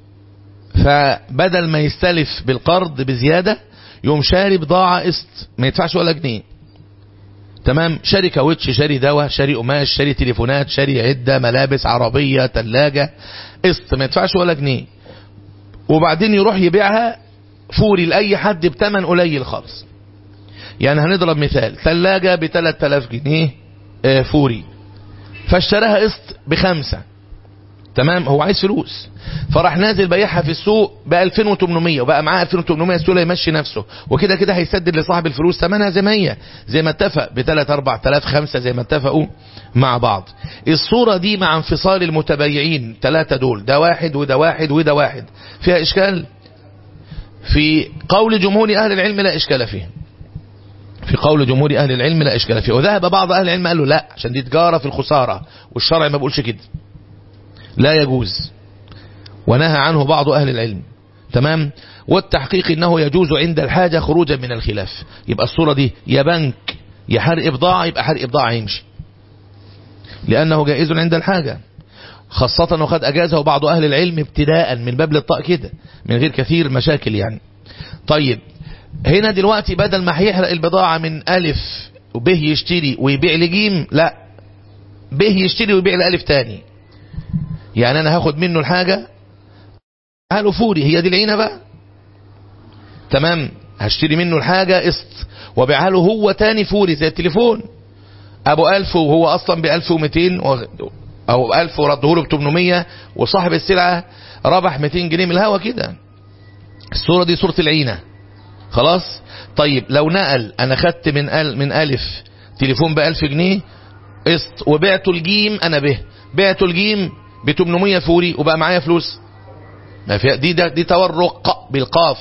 فبدل ما يستلف بالقرض بزيادة يوم شاري بضاعة قسط ما يدفعش ولا جنيه تمام شاري كاوتش شاري دواء شاري قماش شاري تليفونات شاري عدة ملابس عربية تلاجة قسط ما يدفعش ولا جنيه وبعدين يروح يبيعها فوري لأي حد بتمن قليل خالص يعني هنضرب مثال ثلاجة ب 3000 جنيه فوري فاشتراها قسط بخمسة تمام هو عايز فلوس فراح نازل بيعها في السوق ب 2800 وبقى معاه 2800 السوق يمشي نفسه وكده كده هيسدد لصاحب الفلوس ثمنها زي ما هي زي ما اتفق ب 3 4000 5 زي ما اتفقوا مع بعض الصورة دي مع انفصال المتبايعين ثلاثة دول ده واحد وده واحد وده واحد فيها اشكال في قول جمهور اهل العلم لا اشكال فيه في قول جمهور اهل العلم لا اشكال فيه وذهب بعض اهل العلم قالوا لا عشان دي تجارة في الخسارة والشرع ما بيقولش كده لا يجوز ونهى عنه بعض أهل العلم تمام والتحقيق انه يجوز عند الحاجة خروجا من الخلاف يبقى الصورة دي يا بنك يا حرق بضاعة يبقى حرق بضاعة يمشي لأنه جائز عند الحاجة خاصة وقد أجازه بعض أهل العلم ابتداء من باب للطاق كده من غير كثير مشاكل يعني طيب هنا دلوقتي بدل ما هيحرق البضاعة من ألف وبه يشتري ويبيع لجيم لا به يشتري ويبيع لألف تاني يعني انا هاخد منه الحاجة قالوا فوري هي دي العينة بقى تمام هشتري منه الحاجة قسط وبيعها له هو تاني فوري زي التليفون ابو الف وهو اصلا بالف ومتين و... او الف ورده له بتمنمية وصاحب السلعة ربح 200 جنيه من الهوا كده الصورة دي صورة العينة خلاص طيب لو نقل انا خدت من ال... من الف تليفون بألف جنيه قسط وبعته الجيم انا به بعته الجيم ب 800 فوري وبقى معايا فلوس ما في دي ده دي تورق بالقاف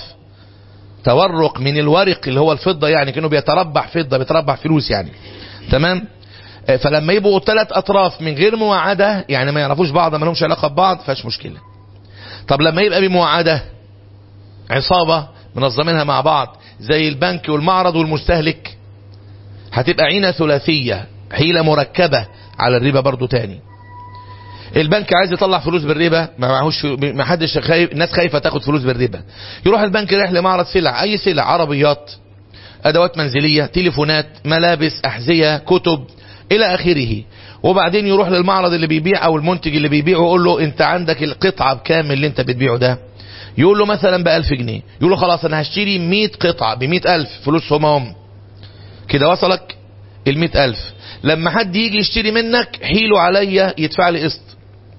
تورق من الورق اللي هو الفضة يعني كانه بيتربح فضة بيتربح فلوس يعني تمام فلما يبقوا ثلاث اطراف من غير مواعدة يعني ما يعرفوش بعض ما لهمش علاقة ببعض فاش مشكلة طب لما يبقى بمواعدة عصابة منظمينها مع بعض زي البنك والمعرض والمستهلك هتبقى عينة ثلاثية حيلة مركبة على الربا برضو تاني البنك عايز يطلع فلوس بالربا ما معهوش ما حدش خايف الناس خايفه تاخد فلوس بالربا يروح البنك رايح لمعرض سلع اي سلع عربيات ادوات منزليه تليفونات ملابس احذيه كتب الى اخره وبعدين يروح للمعرض اللي بيبيع او المنتج اللي بيبيع ويقول له انت عندك القطعه بكام اللي انت بتبيعه ده يقول له مثلا ب 1000 جنيه يقول له خلاص انا هشتري 100 قطعه ب 100000 فلوس هم هم كده وصلك ال 100000 لما حد يجي يشتري منك حيله عليا يدفع لي قسط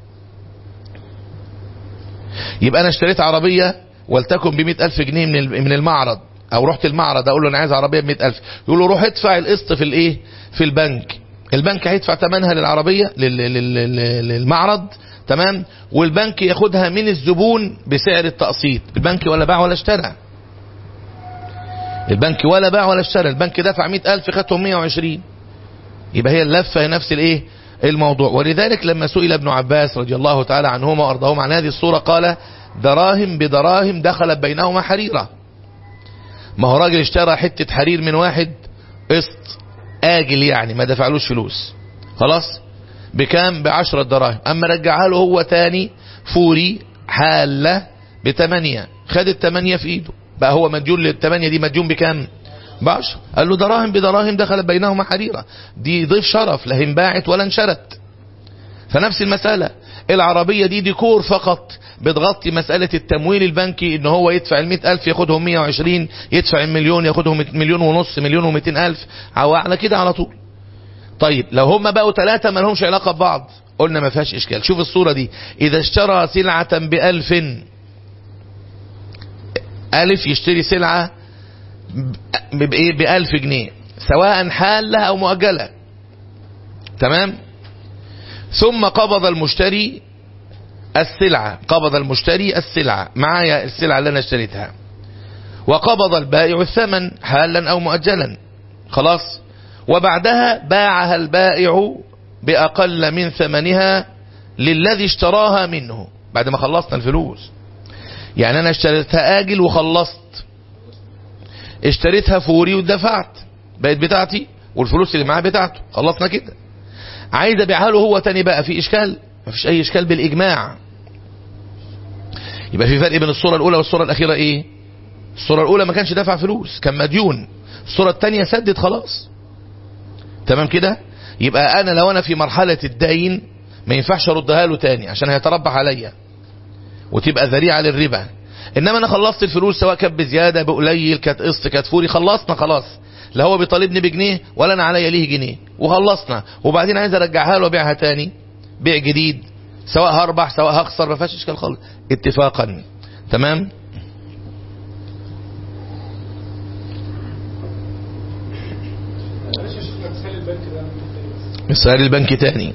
يبقى انا اشتريت عربية ولتكن ب ألف جنيه من من المعرض او رحت المعرض اقول له انا عايز عربية ب ألف يقول له روح ادفع القسط في الايه في البنك البنك هيدفع ثمنها للعربية لل- لل- لل- للمعرض تمام والبنك ياخدها من الزبون بسعر التقسيط البنك ولا باع ولا اشترى البنك ولا باع ولا اشترى البنك دفع مئة ألف خدهم 120 يبقى هي اللفة هي نفس الايه الموضوع ولذلك لما سئل ابن عباس رضي الله تعالى عنهما وارضاهما عن هذه الصورة قال دراهم بدراهم دخلت بينهما حريرة ما هو راجل اشترى حتة حرير من واحد قسط آجل يعني ما دفعلوش فلوس خلاص بكام بعشرة دراهم اما رجعها له هو تاني فوري حالة بتمانية خد التمانية في ايده بقى هو مديون للتمانية دي مديون بكام بعشر قال له دراهم بدراهم دخلت بينهما حريرة دي ضيف شرف لا انباعت ولا انشرت فنفس المسألة العربية دي ديكور فقط بتغطي مسألة التمويل البنكي ان هو يدفع المئة ألف ياخدهم 120 يدفع المليون ياخدهم مليون ونص مليون ومئتين ألف أو على كده على طول طيب لو هم بقوا ثلاثة ما لهمش علاقة ببعض قلنا ما فيهاش إشكال شوف الصورة دي إذا اشترى سلعة بألف ألف يشتري سلعة ب- بإيه بألف جنيه سواء حالة أو مؤجلة تمام ثم قبض المشتري السلعة قبض المشتري السلعة معايا السلعة اللي أنا اشتريتها وقبض البائع الثمن حالا أو مؤجلا خلاص وبعدها باعها البائع بأقل من ثمنها للذي اشتراها منه بعد ما خلصنا الفلوس يعني أنا اشتريتها آجل وخلصت اشتريتها فوري ودفعت بقت بتاعتي والفلوس اللي معاه بتاعته خلصنا كده عايز ابيعها له هو تاني بقى في اشكال مفيش اي اشكال بالاجماع يبقى في فرق بين الصورة الاولى والصورة الاخيرة ايه الصورة الاولى ما كانش دفع فلوس كان مديون الصورة التانية سدد خلاص تمام كده يبقى انا لو انا في مرحلة الدين ما ينفعش اردها له تاني عشان هيتربح عليا وتبقى ذريعة للربا انما انا خلصت الفلوس سواء كانت بزيادة بقليل كانت قسط كانت فوري خلصنا خلاص لا هو بيطالبني بجنيه ولا انا عليا ليه جنيه وخلصنا وبعدين عايز ارجعها له وابيعها تاني بيع جديد سواء هربح سواء هخسر ما فيهاش اشكال خالص اتفاقا تمام معلش يا شيخنا مثال البنك ده مثال البنك تاني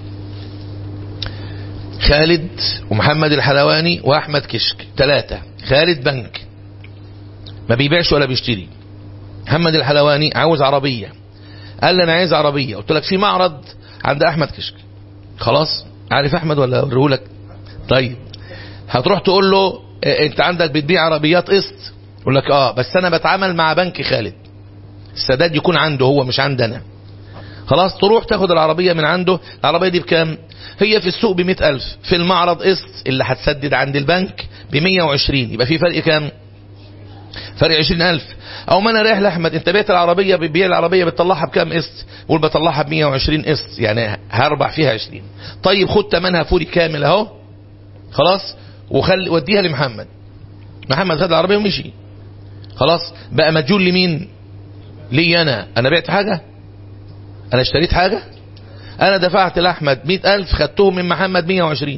خالد ومحمد الحلواني واحمد كشك ثلاثة خالد بنك ما بيبيعش ولا بيشتري محمد الحلواني عاوز عربية قال لي انا عايز عربية قلت لك في معرض عند احمد كشك خلاص عارف احمد ولا اوريهولك طيب هتروح تقول له إيه، انت عندك بتبيع عربيات قسط يقول لك اه بس انا بتعامل مع بنك خالد السداد يكون عنده هو مش عندنا خلاص تروح تاخد العربية من عنده العربية دي بكام هي في السوق بمئة ألف في المعرض قسط اللي هتسدد عند البنك بمية وعشرين يبقى في فرق كام فرق عشرين ألف أو ما أنا رايح لأحمد أنت بيت العربية بتبيع العربية بتطلعها بكام قسط قول بطلعها بمية وعشرين قسط يعني هربح فيها عشرين طيب خد تمنها فوري كامل أهو خلاص وخل وديها لمحمد محمد خد العربية ومشي خلاص بقى مديون لمين لي أنا أنا بعت حاجة انا اشتريت حاجة انا دفعت لاحمد مئة الف خدتهم من محمد مية وعشرين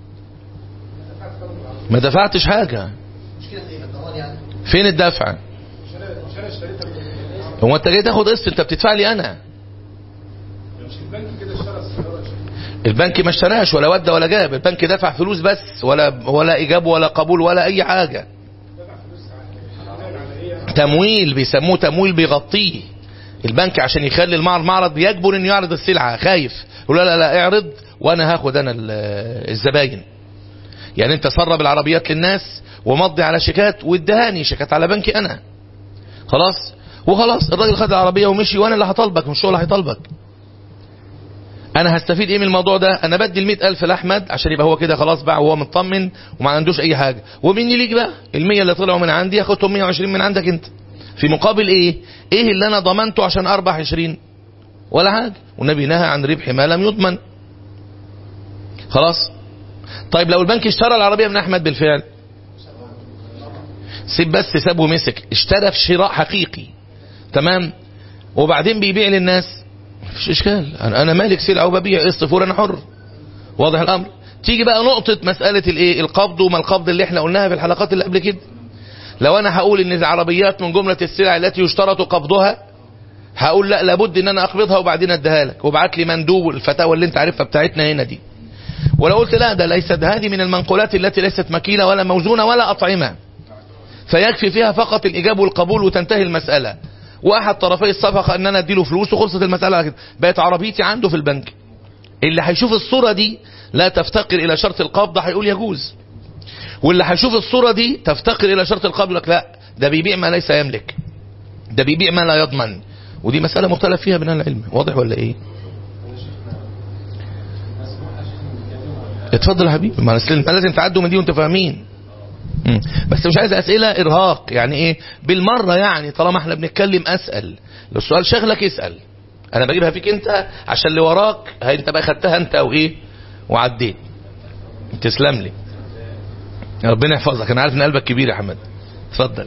ما دفعتش حاجة فين الدفع مش انا مش انا اشتريتها من هو انت جاي تاخد قسط انت بتدفع لي انا مش البنك كده اشترى السيارة يا شيخ. البنك ما اشتراش ولا ودى ولا جاب البنك دفع فلوس بس ولا ولا ايجاب ولا قبول ولا اي حاجة دفع فلوس على بناء على ايه يعني؟ تمويل بيسموه تمويل بيغطيه البنك عشان يخلي المعرض معرض يجبر انه يعرض السلعة خايف يقول لا لا لا اعرض وانا هاخد انا ال- الزباين يعني انت سرب العربيات للناس ومضي على شيكات وادهاني شيكات على بنكي انا خلاص وخلاص الراجل خد العربية ومشي وانا اللي هطالبك مش هو اللي هيطالبك انا هستفيد ايه من الموضوع ده انا بدي المئة الف لاحمد عشان يبقى هو كده خلاص باع وهو مطمن وما عندوش اي حاجة ومني ليك بقى المية اللي طلعوا من عندي اخدهم 120 من عندك انت في مقابل ايه ايه اللي انا ضمنته عشان اربح 20 ولا حاجة والنبي نهى عن ربح ما لم يضمن خلاص طيب لو البنك اشترى العربية من احمد بالفعل سيب بس ساب ومسك اشترى في شراء حقيقي تمام وبعدين بيبيع للناس مفيش اشكال انا أنا مالك سلعه وببيع قسط فور انا حر واضح الامر تيجي بقى نقطة مسألة الايه القبض وما القبض اللي احنا قلناها في الحلقات اللي قبل كده لو انا هقول ان العربيات من جملة السلع التي يشترط قبضها هقول لا لابد ان انا اقبضها وبعدين اديها لك وابعت لي مندوب الفتاوى اللي انت عارفها بتاعتنا هنا دي ولو قلت لا ده ليست هذه من المنقولات التي ليست مكيلة ولا موزونة ولا أطعمة فيكفي فيها فقط الإجاب والقبول وتنتهي المسألة واحد طرفي الصفقة ان انا اديله فلوس وخلصت المسألة على كده بقت عربيتي عنده في البنك اللي هيشوف الصورة دي لا تفتقر الى شرط القبض هيقول يجوز واللي هيشوف الصورة دي تفتقر الى شرط القبض لك لا ده بيبيع ما ليس يملك ده بيبيع ما لا يضمن ودي مسألة مختلف فيها بين أهل العلم واضح ولا ايه اتفضل يا حبيبي ما أصل ما لازم تعدوا من دي وانتوا فاهمين مم. بس مش عايز اسئله ارهاق يعني ايه بالمره يعني طالما احنا بنتكلم اسال لو السؤال شغلك اسال انا بجيبها فيك انت عشان اللي وراك هي انت بقى خدتها انت او ايه وعديت تسلم لي ربنا يحفظك انا عارف ان قلبك كبير يا حمد اتفضل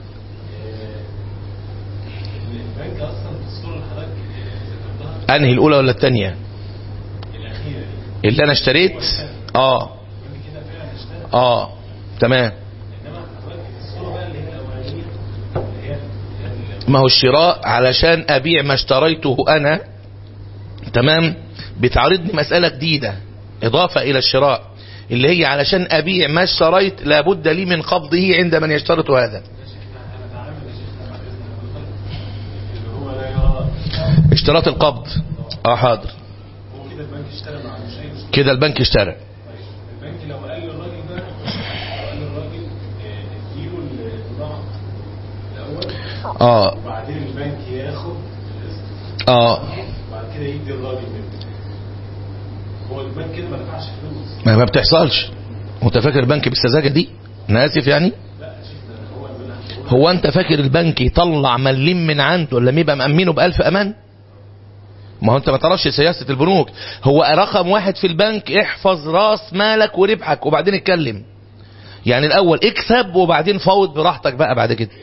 البنك اصلا في الصوره اللي حضرتك ذكرتها انهي الاولى ولا الثانيه الاخيره دي اللي انا اشتريت اه البنك كده فعلا اشترى اه تمام انما حضرتك في الصوره بقى اللي هي الاولانيه اللي هي اللي ما هو الشراء علشان ابيع ما اشتريته انا تمام بتعرضني مسألة جديدة اضافة الى الشراء اللي هي علشان ابيع ما اشتريت لابد لي من قبضه عند من يشترط هذا انا اتعامل يا شيخنا بعد اذن حضرتك اللي هو لا يرى اشتراط القبض اه حاضر هو كده البنك اشترى مع مش اي مشكله كده البنك اشترى طيب البنك لو قال للراجل ده لو قال للراجل آه، اديله البضاعه الاول اه وبعدين البنك ياخد القسط اه وبعد كده يدي الراجل منه هو البنك كده ما دفعش فلوس ما, ما بتحصلش وانت فاكر البنك بالسذاجة دي انا اسف يعني لا يا شيخنا هو المنح هو انت فاكر البنك يطلع مليم من عنده لما يبقى مأمنه بألف امان ما هو انت ما تراش سياسة البنوك هو رقم واحد في البنك احفظ راس مالك وربحك وبعدين اتكلم يعني الاول اكسب وبعدين فوض براحتك بقى بعد كده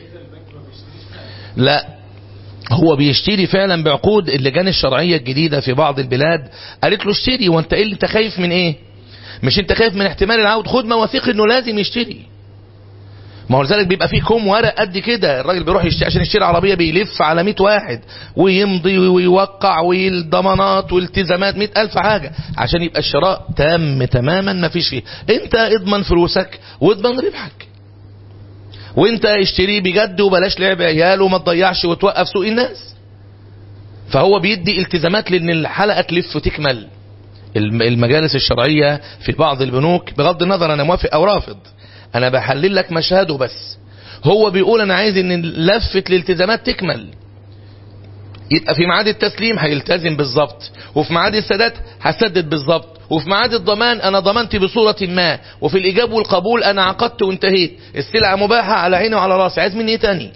لا هو بيشتري فعلا بعقود اللجان الشرعية الجديدة في بعض البلاد قالت له اشتري وانت ايه اللي انت خايف من ايه مش انت خايف من احتمال العود خد مواثيق انه لازم يشتري ما هو لذلك بيبقى فيه كوم ورق قد كده الراجل بيروح يشتري عشان يشتري عربية بيلف على 100 واحد ويمضي ويوقع والضمانات والتزامات 100 ألف حاجة عشان يبقى الشراء تام تماما ما فيش فيه انت اضمن فلوسك واضمن ربحك وانت اشتريه بجد وبلاش لعب عيال وما تضيعش وتوقف سوق الناس فهو بيدي التزامات لان الحلقة تلف وتكمل الم- المجالس الشرعية في بعض البنوك بغض النظر انا موافق او رافض انا بحلل لك مشهده بس هو بيقول انا عايز ان لفة الالتزامات تكمل يبقى في ميعاد التسليم هيلتزم بالظبط وفي ميعاد السداد هسدد بالظبط وفي ميعاد الضمان انا ضمنت بصورة ما وفي الاجاب والقبول انا عقدت وانتهيت السلعة مباحة على عيني وعلى راسي عايز مني ايه تاني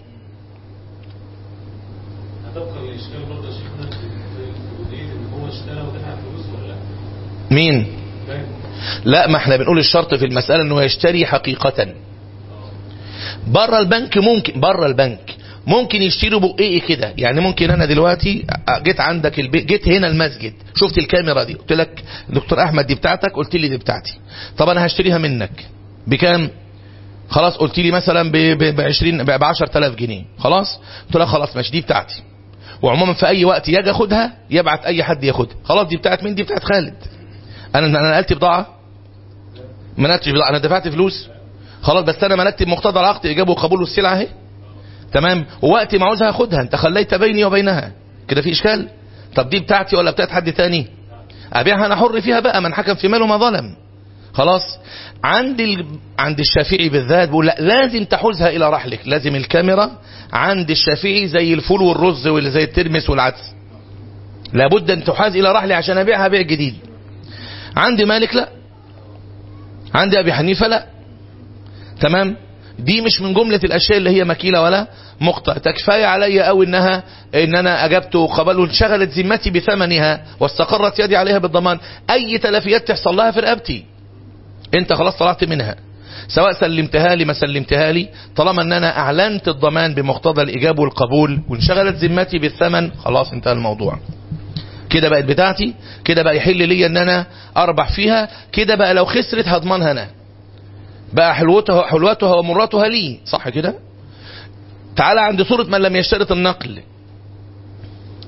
هتبقى الاشكال برضه يا شيخنا في في جزئيه ان هو اشترى ودفع فلوس ولا لا؟ مين بنك لا ما احنا بنقول الشرط في المسألة انه يشتري حقيقة بره البنك ممكن بره البنك ممكن يشتروا بقيه كده يعني ممكن انا دلوقتي جيت عندك البيت جيت هنا المسجد شفت الكاميرا دي قلت لك دكتور احمد دي بتاعتك قلت لي دي بتاعتي طب انا هشتريها منك بكام خلاص قلت لي مثلا ب 20 ب 10000 جنيه خلاص قلت لك خلاص ماشي دي بتاعتي وعموما في اي وقت يجي اخدها يبعت اي حد ياخدها خلاص دي بتاعت مين دي بتاعت خالد انا انا نقلت بضاعه ما نقلتش بضاعه انا دفعت فلوس خلاص بس انا ملكت بمقتضى العقد ايجاب وقبول السلعه اهي تمام ووقت ما عاوزها اخدها انت خليت بيني وبينها كده في اشكال طب دي بتاعتي ولا بتاعت حد تاني ابيعها انا حر فيها بقى من حكم في ماله ما ظلم خلاص عند ال... عند الشافعي بالذات بيقول لا لازم تحوزها الى رحلك لازم الكاميرا عند الشافعي زي الفول والرز واللي زي الترمس والعدس لابد ان تحاز الى رحلي عشان ابيعها بيع جديد عند مالك لا عند ابي حنيفه لا تمام دي مش من جملة الاشياء اللي هي مكيلة ولا مقطع تكفاية علي او انها ان انا اجبت وقبل وانشغلت ذمتي بثمنها واستقرت يدي عليها بالضمان اي تلفيات تحصل لها في رقبتي انت خلاص طلعت منها سواء سلمتها لي ما سلمتها لي طالما ان انا اعلنت الضمان بمقتضى الاجابة والقبول وانشغلت ذمتي بالثمن خلاص انتهى الموضوع كده بقت بتاعتي كده بقى يحل لي ان انا اربح فيها كده بقى لو خسرت هضمنها انا بقى حلوتها حلوتها ومراتها لي صح كده تعالى عند صورة من لم يشترط النقل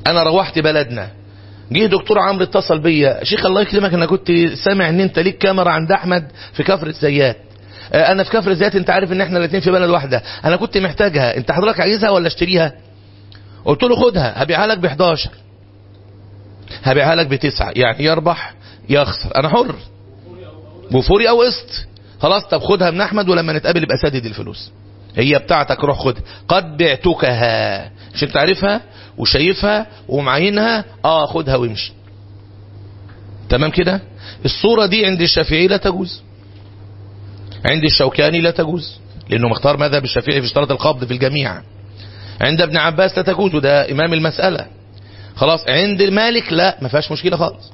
انا روحت بلدنا جه دكتور عمرو اتصل بيا شيخ الله يكرمك انا كنت سامع ان انت ليك كاميرا عند احمد في كفر الزيات آه، انا في كفر الزيات انت عارف ان احنا الاثنين في بلد واحده انا كنت محتاجها انت حضرتك عايزها ولا اشتريها قلت له خدها هبيعها لك ب 11 هبيعها لك بتسعة يعني يربح يخسر انا حر بفوري او قسط خلاص طب خدها من احمد ولما نتقابل يبقى سدد الفلوس هي بتاعتك روح خدها قد بعتكها مش انت عارفها وشايفها ومعينها اه خدها وامشي تمام كده الصورة دي عند الشافعي لا تجوز عند الشوكاني لا تجوز لانه مختار مذهب الشافعي في اشتراط القبض في الجميع عند ابن عباس لا تجوز وده امام المسألة خلاص عند مالك لا ما فيهاش مشكلة خالص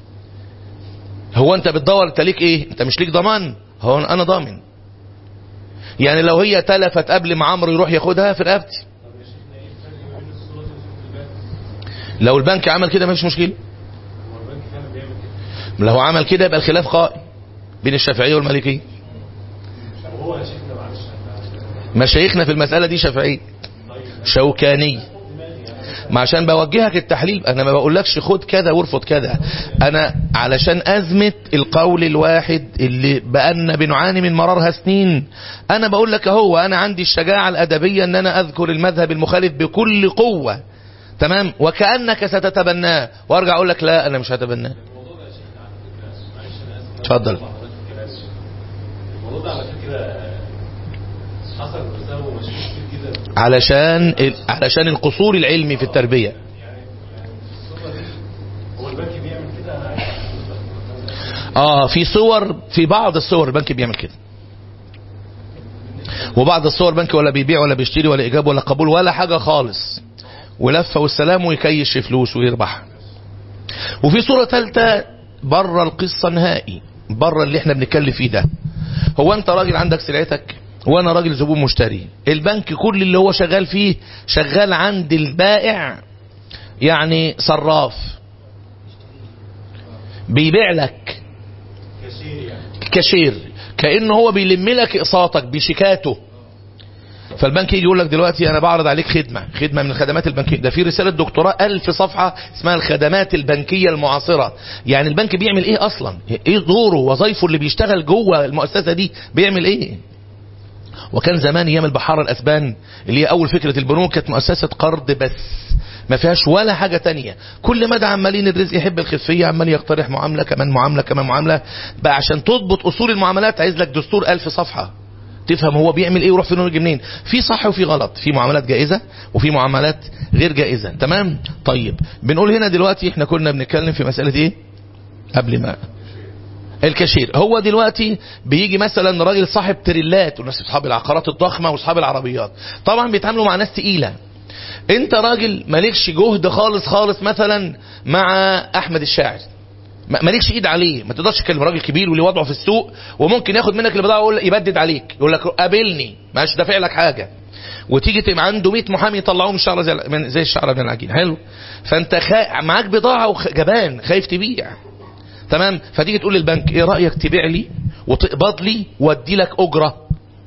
هو انت بتدور انت ليك ايه انت مش ليك ضمان هو انا ضامن يعني لو هي تلفت قبل ما عمرو يروح ياخدها في رقبتي لو البنك عمل كده مفيش مشكله هو البنك فعلا بيعمل كده لو عمل كده يبقى الخلاف قائم بين الشافعيه والمالكيه طب هو يا شيخنا معلش أنا- مشايخنا في المساله دي شافعيه طيب شوكاني ما عشان بوجهك التحليل انا ما بقولكش خد كذا وارفض كذا انا علشان ازمه القول الواحد اللي بقالنا بنعاني من مرارها سنين انا بقول لك اهو انا عندي الشجاعه الادبيه ان انا اذكر المذهب المخالف بكل قوه تمام وكانك ستتبناه وارجع اقول لك لا انا مش هتبناه الموضوع ده يا شيخنا على فكره معلش انا اسف اتفضل. أقطع حضرتك في الكلام. الموضوع ده على فكره حصل بسببه مشاكل كتير جدا علشان ال- علشان القصور العلمي في التربيه يعني يعني في الصوره دي هو البنك بيعمل كده انا عايز أفهم. اه في صور في بعض الصور البنك بيعمل كده وبعض الصور بنك ولا بيبيع ولا بيشتري ولا ايجاب ولا قبول ولا حاجه خالص ولفه والسلام ويكيش في فلوس ويربح وفي صوره ثالثه بره القصه نهائي بره اللي احنا بنتكلم فيه ده هو انت راجل عندك سلعتك وانا راجل زبون مشتري البنك كل اللي هو شغال فيه شغال عند البائع يعني صراف بيبيع لك كاشير يعني كاشير كأنه هو بيلم لك اقساطك بشيكاته فالبنك يجي يقول لك دلوقتي انا بعرض عليك خدمه خدمه من الخدمات البنكيه ده في رساله دكتوراه ألف صفحه اسمها الخدمات البنكيه المعاصره يعني البنك بيعمل ايه اصلا ايه دوره وظايفه اللي بيشتغل جوه المؤسسه دي بيعمل ايه وكان زمان ايام البحاره الاسبان اللي هي اول فكره البنوك كانت مؤسسه قرض بس ما فيهاش ولا حاجه تانية كل مدى عمالين الرزق يحب الخفيه عمال يقترح معامله كمان معامله كمان معامله بقى عشان تضبط اصول المعاملات عايز لك دستور ألف صفحه تفهم هو بيعمل ايه ويروح فين ويجي منين في صح وفي غلط في معاملات جائزه وفي معاملات غير جائزه تمام طيب بنقول هنا دلوقتي احنا كنا بنتكلم في مساله ايه قبل ما الكاشير هو دلوقتي بيجي مثلا راجل صاحب تريلات وناس اصحاب العقارات الضخمه واصحاب العربيات طبعا بيتعاملوا مع ناس تقيله انت راجل مالكش جهد خالص خالص مثلا مع احمد الشاعر ما- مالكش ايد عليه ما تقدرش تكلم راجل كبير واللي وضعه في السوق وممكن ياخد منك البضاعه ويقول يبدد عليك يقول لك قابلني مش دافع لك حاجه وتيجي تبقى عنده 100 محامي يطلعوه من الشعره زي من زي الشعره من العجين حلو فانت خا... معاك بضاعه وجبان خايف تبيع تمام فتيجي تقول للبنك ايه رايك تبيع لي وتقبض لي وادي لك اجره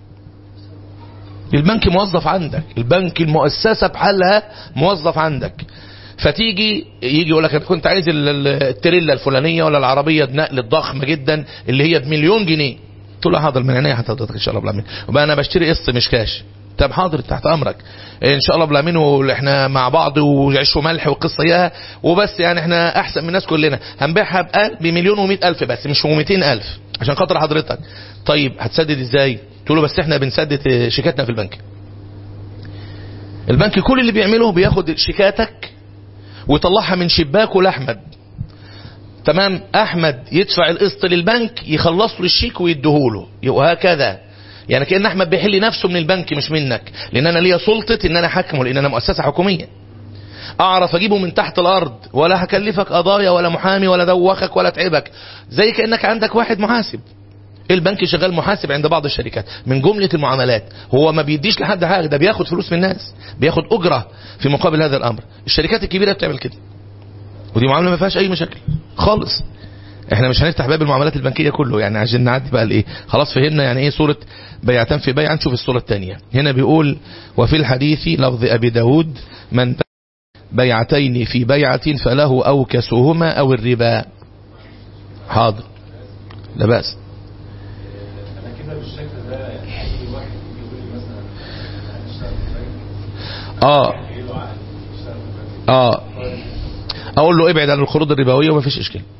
البنك موظف عندك البنك المؤسسه بحالها موظف عندك فتيجي يجي يقول لك انا كنت عايز ال- ال- التريلا الفلانيه ولا العربيه بنقل الضخمه جدا اللي هي بمليون جنيه قلت له حاضر من عينيا حضرتك ان شاء الله بالامين وبقى انا بشتري قسط مش كاش طب حاضر تحت امرك ان شاء الله بالامين واحنا مع بعض وعيش وملح والقصه اياها وبس يعني احنا احسن من الناس كلنا هنبيعها بقى بمليون ومئة الف بس مش ومئتين الف عشان خاطر حضرتك طيب هتسدد ازاي تقول له بس احنا بنسدد شيكاتنا في البنك البنك كل اللي بيعمله بياخد شيكاتك ويطلعها من شباكه لاحمد تمام احمد يدفع القسط للبنك يخلص له الشيك ويديهوله وهكذا يعني كان احمد بيحل نفسه من البنك مش منك لان انا ليا سلطه ان انا احكمه لان انا مؤسسه حكوميه اعرف اجيبه من تحت الارض ولا هكلفك قضايا ولا محامي ولا دوخك ولا تعبك زي كانك عندك واحد محاسب البنك شغال محاسب عند بعض الشركات من جملة المعاملات هو ما بيديش لحد حاجة ده بياخد فلوس من الناس بياخد أجرة في مقابل هذا الأمر الشركات الكبيرة بتعمل كده ودي معاملة ما فيهاش أي مشاكل خالص احنا مش هنفتح باب المعاملات البنكية كله يعني عشان نعدي بقى الايه خلاص فهمنا يعني ايه صورة بيعتان في بيع نشوف الصورة الثانية هنا بيقول وفي الحديث لفظ أبي داود من بيعتين في بيعة فله أوكسهما أو الربا حاضر لا بأس انا كده بالشكل ده اي واحد يجي يقول لي مثلا هتشتغل في البنك آه ايه له عقد يشتغل في البنك آه أقول له ابعد عن القروض الربوية وما فيش إشكال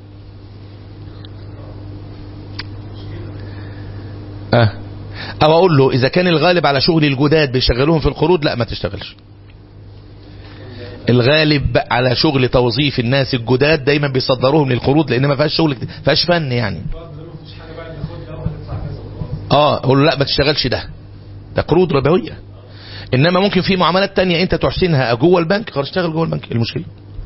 آه أو أقول له إذا كان الغالب على شغل الجداد بيشغلوهم في القروض لا ما تشتغلش الغالب على شغل توظيف الناس الجداد دايما بيصدروهم للقروض لان ما فيهاش شغل كتير- ما فيهاش فن يعني برضه ما فيش حاجه بقى تاخدها وهتدفع كذا وخلاص اه اقول له لا ما تشتغلش ده ده قروض ربويه انما ممكن في معاملات تانية انت تحسنها جوه البنك خلاص اشتغل جوه البنك إيه المشكله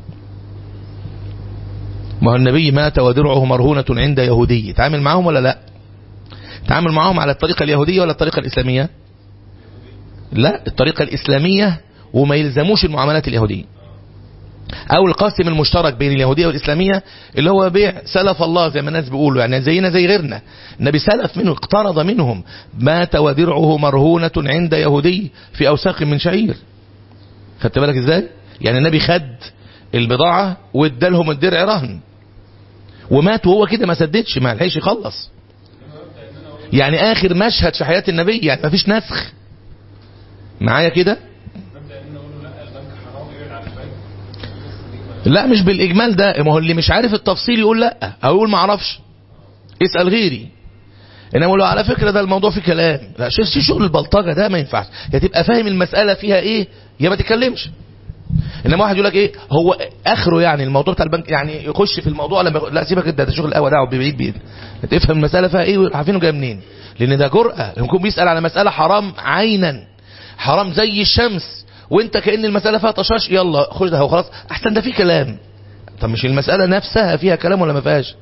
ما هو النبي مات ودرعه مرهونة عند يهودي تعامل معاهم ولا لا تعامل معاهم على الطريقة اليهودية ولا الطريقة الإسلامية لا الطريقة الإسلامية وما يلزموش المعاملات اليهودية او القاسم المشترك بين اليهودية والإسلامية اللي هو بيع سلف الله زي ما الناس بيقولوا يعني زينا زي غيرنا النبي سلف منه اقترض منهم مات ودرعه مرهونة عند يهودي في أوساق من شعير خدت بالك ازاي يعني النبي خد البضاعة وادالهم الدرع رهن ومات وهو كده ما سددش ما لحقش يخلص يعني اخر مشهد في حياة النبي يعني ما فيش نسخ معايا كده نبدا ان نقول له لا البنك حرام يبعد عن البنك لا مش بالاجمال ده ما هو اللي مش عارف التفصيل يقول لا او يقول ما اعرفش اسال غيري انما اقول له على فكره ده الموضوع فيه كلام لا شو شو شغل البلطجه ده ما ينفعش يا تبقى فاهم المساله فيها ايه يا ما تتكلمش انما واحد يقول لك ايه هو اخره يعني الموضوع بتاع البنك يعني يخش في الموضوع لما يقول- لا سيبك ده ده شغل قهوه دعوه بعيد بعيد تفهم المساله فيها ايه وعارفينه جايه منين لان ده جرأه يكون بيسال على مساله حرام عينا حرام زي الشمس وانت كأن المساله فيها طشاش يلا خش ده هو خلاص احسن ده فيه كلام طب مش المساله نفسها فيها كلام ولا ما فيهاش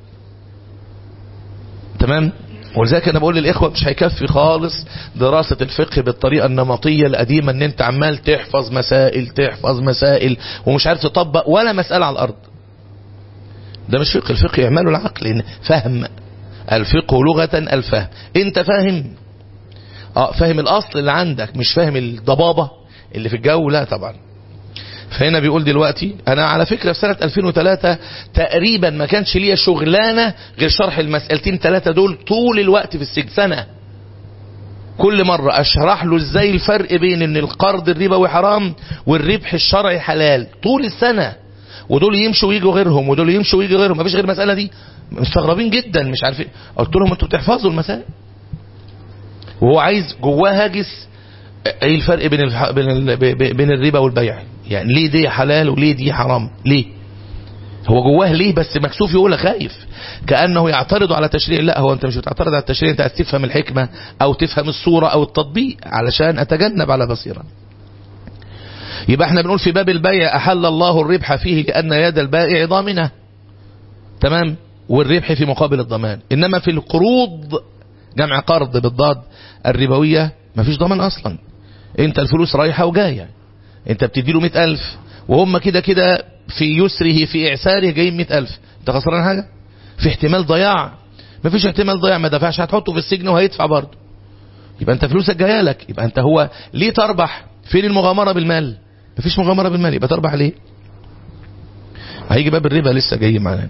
تمام ولذلك انا بقول للاخوه مش هيكفي خالص دراسه الفقه بالطريقه النمطيه القديمه ان انت عمال تحفظ مسائل تحفظ مسائل ومش عارف تطبق ولا مساله على الارض ده مش فقه الفقه اعمال العقل إن فهم الفقه لغه الفهم انت فاهم اه فاهم الاصل اللي عندك مش فاهم الضبابه اللي في الجو لا طبعا فهنا بيقول دلوقتي انا على فكرة في سنة 2003 تقريبا ما كانش ليا شغلانة غير شرح المسألتين ثلاثة دول طول الوقت في السجن سنة كل مرة اشرح له ازاي الفرق بين ان القرض الربوي حرام والربح الشرعي حلال طول السنة ودول يمشوا ويجوا غيرهم ودول يمشوا ويجوا غيرهم مفيش غير المسألة دي مستغربين جدا مش عارفين قلت لهم انتوا بتحفظوا المسائل وهو عايز جواه هاجس ايه الفرق بين الح... بين ال... ب- ب- بين الربا والبيع يعني ليه دي حلال وليه دي حرام ليه هو جواه ليه بس مكسوف يقولها خايف كأنه يعترض على تشريع لا هو انت مش بتعترض على التشريع انت عايز تفهم الحكمة او تفهم الصورة او التطبيق علشان اتجنب على بصيرة يبقى احنا بنقول في باب البيع احل الله الربح فيه لان يد البائع ضامنة تمام والربح في مقابل الضمان انما في القروض جمع قرض بالضاد الربوية مفيش ضمان اصلا انت الفلوس رايحة وجاية انت بتديله مئة الف وهم كده كده في يسره في اعساره جايين مئة الف انت خسران حاجة في احتمال ضياع مفيش احتمال ضياع ما دفعش هتحطه في السجن وهيدفع برضه يبقى انت فلوسك جايه لك يبقى انت هو ليه تربح فين المغامرة بالمال مفيش مغامرة بالمال يبقى تربح ليه هيجي باب الربا لسه جاي معانا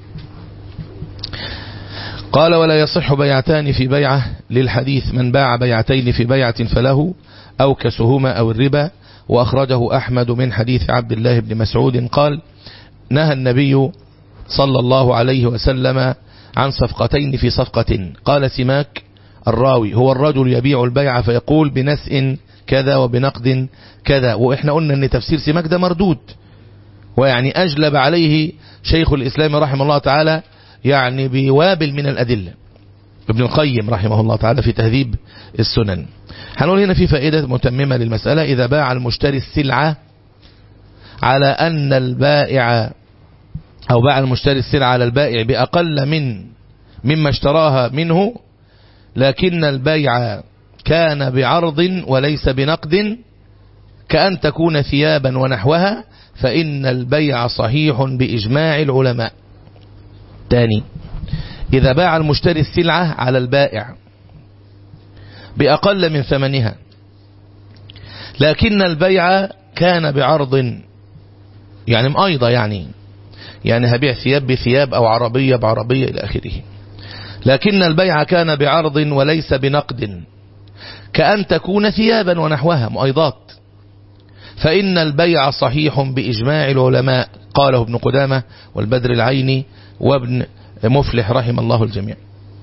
قال ولا يصح بيعتان في بيعة للحديث من باع بيعتين في بيعة فله أو كسهما أو الربا وأخرجه أحمد من حديث عبد الله بن مسعود قال نهى النبي صلى الله عليه وسلم عن صفقتين في صفقة قال سماك الراوي هو الرجل يبيع البيع فيقول بنسء كذا وبنقد كذا وإحنا قلنا أن تفسير سماك ده مردود ويعني أجلب عليه شيخ الإسلام رحمه الله تعالى يعني بوابل من الأدلة ابن القيم رحمه الله تعالى في تهذيب السنن هنقول هنا في فائدة متممة للمسألة إذا باع المشتري السلعة على أن البائع أو باع المشتري السلعة على البائع بأقل من مما اشتراها منه لكن البيع كان بعرض وليس بنقد كأن تكون ثيابا ونحوها فإن البيع صحيح بإجماع العلماء تاني إذا باع المشتري السلعة على البائع بأقل من ثمنها لكن البيع كان بعرض يعني مقايضة يعني يعني هبيع ثياب بثياب أو عربية بعربية إلى آخره لكن البيع كان بعرض وليس بنقد كأن تكون ثيابا ونحوها مؤيضات فإن البيع صحيح بإجماع العلماء قاله ابن قدامة والبدر العيني وابن مفلح رحم الله الجميع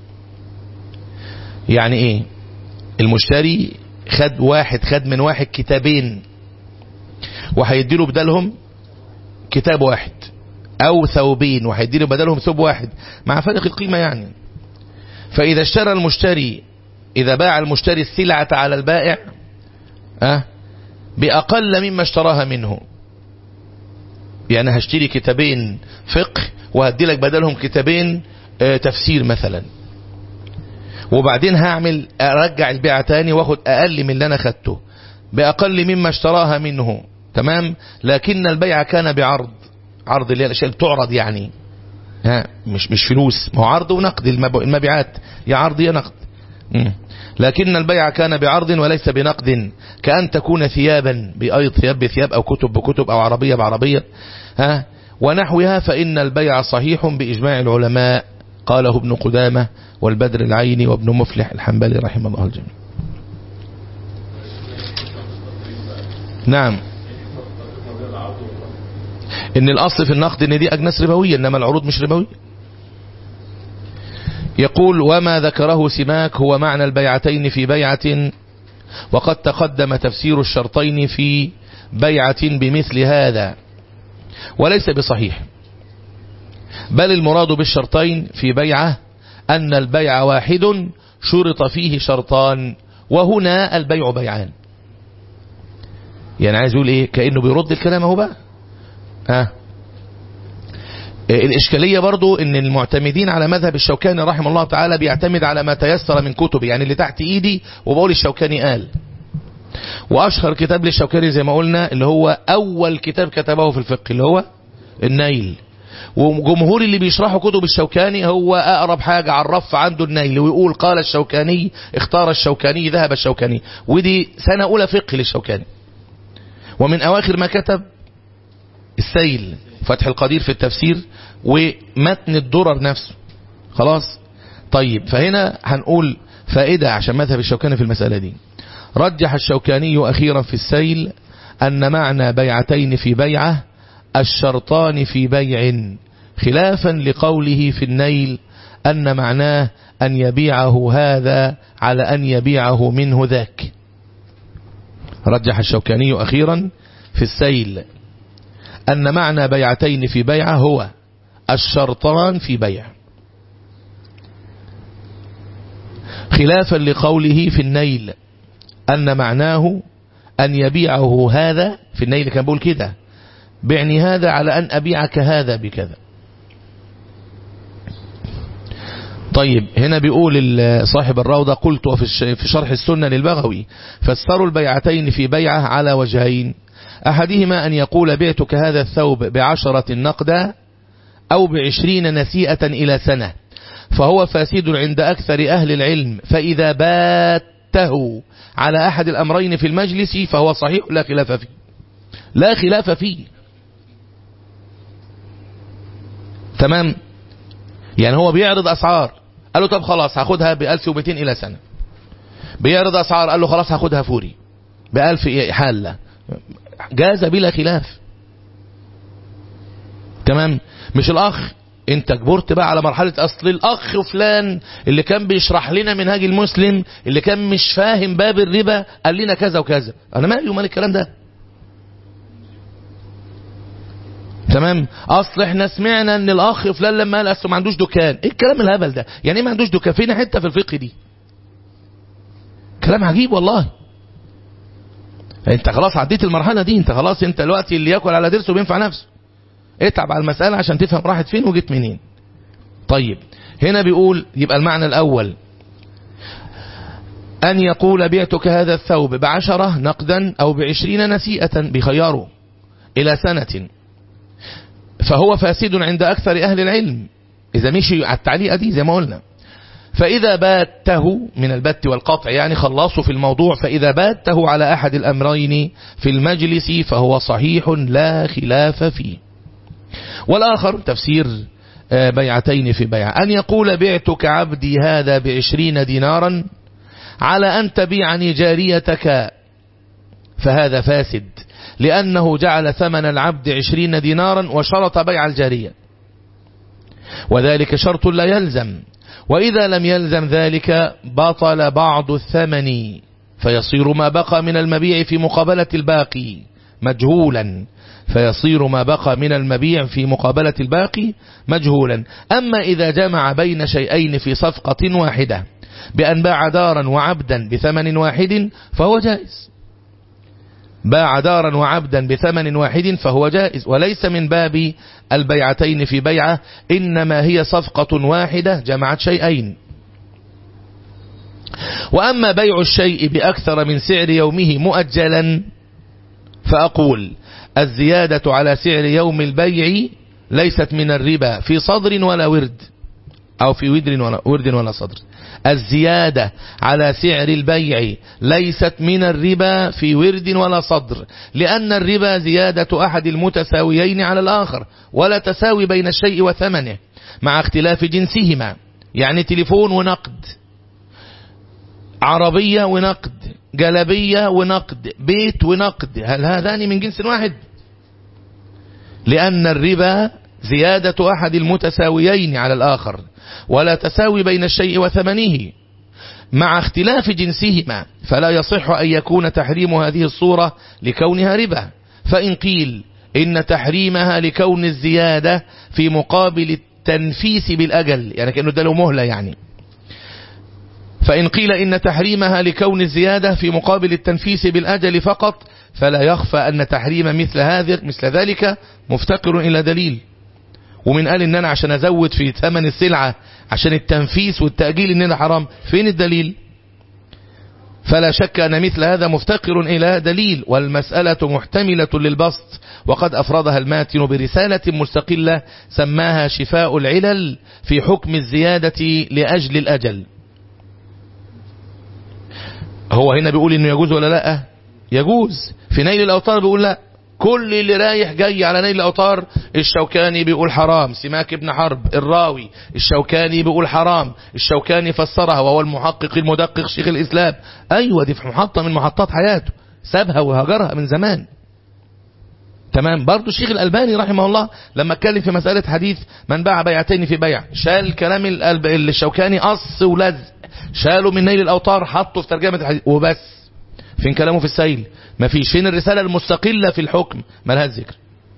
يعني ايه المشتري خد واحد خد من واحد كتابين وهيديله بدلهم كتاب واحد او ثوبين وهيديله بدلهم ثوب واحد مع فرق القيمة يعني فإذا اشترى المشتري إذا باع المشتري السلعة على البائع أه بأقل مما اشتراها منه يعني هشتري كتابين فقه وهدي لك بدلهم كتابين اه تفسير مثلا وبعدين هعمل ارجع البيعة تاني واخد اقل من اللي انا خدته باقل مما اشتراها منه تمام لكن البيع كان بعرض عرض اللي هي الاشياء اللي بتعرض يعني ها مش مش فلوس ما هو عرض ونقد المبيعات يا عرض يا نقد مم. لكن البيع كان بعرض وليس بنقد كأن تكون ثيابا بأيض ثياب بثياب أو كتب بكتب أو عربية بعربية ها ونحوها فإن البيع صحيح بإجماع العلماء قاله ابن قدامة والبدر العيني وابن مفلح الحنبلي رحمه الله الجميع نعم ان الاصل في النقد ان دي اجناس ربويه انما العروض مش ربويه يقول وما ذكره سماك هو معنى البيعتين في بيعة وقد تقدم تفسير الشرطين في بيعة بمثل هذا وليس بصحيح بل المراد بالشرطين في بيعة أن البيع واحد شرط فيه شرطان وهنا البيع بيعان يعني عايز يقول ايه كأنه بيرد الكلام اهو بقى ها الإشكالية برضو ان المعتمدين على مذهب الشوكاني رحمه الله تعالى بيعتمد على ما تيسر من كتب يعني اللي تحت ايدي وبقول الشوكاني قال واشهر كتاب للشوكاني زي ما قلنا اللي هو اول كتاب كتبه في الفقه اللي هو النيل وجمهور اللي بيشرحوا كتب الشوكاني هو اقرب حاجة على الرف عنده النيل ويقول قال الشوكاني اختار الشوكاني ذهب الشوكاني ودي سنة اولى فقه للشوكاني ومن اواخر ما كتب السيل فتح القدير في التفسير ومتن الدرر نفسه خلاص طيب فهنا هنقول فائدة عشان مذهب الشوكاني في المسألة دي رجح الشوكاني أخيرا في السيل أن معنى بيعتين في بيعة الشرطان في بيع خلافا لقوله في النيل أن معناه أن يبيعه هذا على أن يبيعه منه ذاك رجح الشوكاني أخيرا في السيل أن معنى بيعتين في بيعة هو الشرطان في بيع خلافا لقوله في النيل أن معناه أن يبيعه هذا في النيل كان بقول كده بعني هذا على أن أبيعك هذا بكذا طيب هنا بيقول صاحب الروضة قلت في شرح السنة للبغوي فسروا البيعتين في بيعة على وجهين أحدهما أن يقول بعتك هذا الثوب بعشرة نقدا أو بعشرين نسيئة إلى سنة فهو فاسد عند أكثر أهل العلم فإذا باته على أحد الأمرين في المجلس فهو صحيح لا خلاف فيه لا خلاف فيه تمام يعني هو بيعرض أسعار قال له طب خلاص هاخدها بألف ومئتين إلى سنة بيعرض أسعار قال له خلاص هاخدها فوري بألف حالة جاز بلا خلاف تمام مش الأخ انت جبرت بقى على مرحلة اصل الاخ فلان اللي كان بيشرح لنا منهاج المسلم اللي كان مش فاهم باب الربا قال لنا كذا وكذا انا مالي ومال الكلام ده تمام اصل احنا سمعنا ان الاخ فلان لما قال اصل ما عندوش دكان ايه الكلام الهبل ده يعني ايه ما عندوش دكان فين حته في الفقه دي كلام عجيب والله انت خلاص عديت المرحله دي انت خلاص انت دلوقتي اللي ياكل على ضرسه بينفع نفسه اتعب على المساله عشان تفهم راحت فين وجت منين طيب هنا بيقول يبقى المعنى الاول أن يقول بعتك هذا الثوب بعشرة نقدا أو بعشرين نسيئة بخياره إلى سنة فهو فاسد عند أكثر أهل العلم إذا مشي على التعليقة دي زي ما قلنا فإذا باته من البت والقطع يعني خلصوا في الموضوع فإذا باته على أحد الأمرين في المجلس فهو صحيح لا خلاف فيه والآخر تفسير بيعتين في بيع أن يقول بعتك عبدي هذا بعشرين دينارا على أن تبيعني جاريتك فهذا فاسد لأنه جعل ثمن العبد عشرين دينارا وشرط بيع الجارية وذلك شرط لا يلزم وإذا لم يلزم ذلك بطل بعض الثمن فيصير ما بقى من المبيع في مقابلة الباقي مجهولا فيصير ما بقى من المبيع في مقابلة الباقي مجهولا أما إذا جمع بين شيئين في صفقة واحدة بأن باع دارا وعبدا بثمن واحد فهو جائز باع دارا وعبدا بثمن واحد فهو جائز وليس من باب البيعتين في بيعة إنما هي صفقة واحدة جمعت شيئين وأما بيع الشيء بأكثر من سعر يومه مؤجلا فأقول الزيادة على سعر يوم البيع ليست من الربا في صدر ولا ورد أو في ودر ولا, ورد ولا صدر الزيادة على سعر البيع ليست من الربا في ورد ولا صدر لأن الربا زيادة أحد المتساويين على الآخر ولا تساوي بين الشيء وثمنه مع اختلاف جنسهما يعني تليفون ونقد عربية ونقد جلبية ونقد بيت ونقد هل هذان من جنس واحد لأن الربا زيادة أحد المتساويين على الآخر ولا تساوي بين الشيء وثمنه مع اختلاف جنسهما فلا يصح أن يكون تحريم هذه الصورة لكونها ربا فإن قيل إن تحريمها لكون الزيادة في مقابل التنفيس بالأجل يعني كأنه اداله مهلة يعني فإن قيل إن تحريمها لكون الزيادة في مقابل التنفيس بالأجل فقط فلا يخفى أن تحريم مثل هذا مثل ذلك مفتقر إلى دليل ومن قال إن أنا عشان أزود في ثمن السلعة عشان التنفيس والتأجيل إن حرام فين الدليل فلا شك أن مثل هذا مفتقر إلى دليل والمسألة محتملة للبسط وقد أفردها الماتن برسالة مستقلة سماها شفاء العلل في حكم الزيادة لأجل الأجل هو هنا بيقول إنه يجوز ولا لا يجوز في نيل الأوطار بيقول لا كل اللي رايح جاي على نيل الأوطار الشوكاني بيقول حرام سماك ابن حرب الراوي الشوكاني بيقول حرام الشوكاني فسرها وهو المحقق المدقق شيخ الإسلام أيوة دي في محطة من محطات حياته سابها وهجرها من زمان تمام برضو الشيخ الألباني رحمه الله لما اتكلم في مسألة حديث من باع بيعتين في بيع شال كلام الألب... الشوكاني قص ولزق شالوا من نيل الأوطار حطوا في ترجمة الحديث وبس فين كلامه في السيل ما فيش فين الرسالة المستقلة في الحكم مالهاش ذكر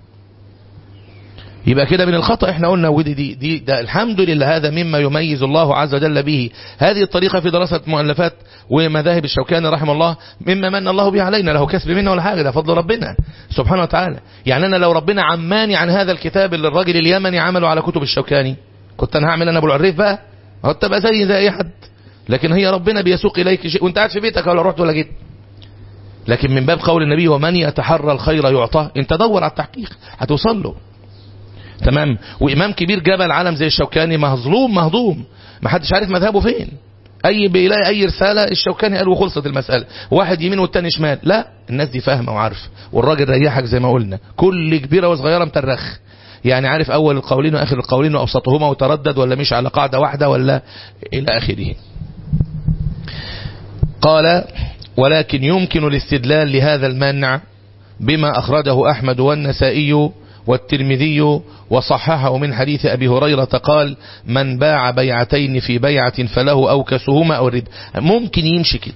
يبقى كده من الخطأ احنا قلنا ودي دي, دي ده الحمد لله هذا مما يميز الله عز وجل به هذه الطريقة في دراسة مؤلفات ومذاهب الشوكاني رحمه الله مما من الله به علينا له كسب منا ولا حاجة ده فضل ربنا سبحانه وتعالى يعني انا لو ربنا عماني عن هذا الكتاب اللي الراجل اليمني عمله على كتب الشوكاني كنت انا هعمل انا ابو العريف بقى هو تبقى زي زي اي حد لكن هي ربنا بيسوق اليك شيء وانت قاعد في بيتك ولا رحت ولا جيت لكن من باب قول النبي ومن يتحرى الخير يعطاه انت دور على التحقيق هتوصل له تمام وامام كبير جبل عالم زي الشوكاني مظلوم مهضوم ما حدش عارف مذهبه فين اي بيلاقي اي رساله الشوكاني قال وخلصت المساله واحد يمين والتاني شمال لا الناس دي فاهمه وعارفه والراجل ريحك زي ما قلنا كل كبيره وصغيره مترخ يعني عارف اول القولين واخر القولين واوسطهما وتردد ولا مش على قاعده واحده ولا الى اخره قال ولكن يمكن الاستدلال لهذا المنع بما أخرجه أحمد والنسائي والترمذي وصححه من حديث أبي هريرة قال من باع بيعتين في بيعة فله أوكسهما أو الربا ممكن يمشي كده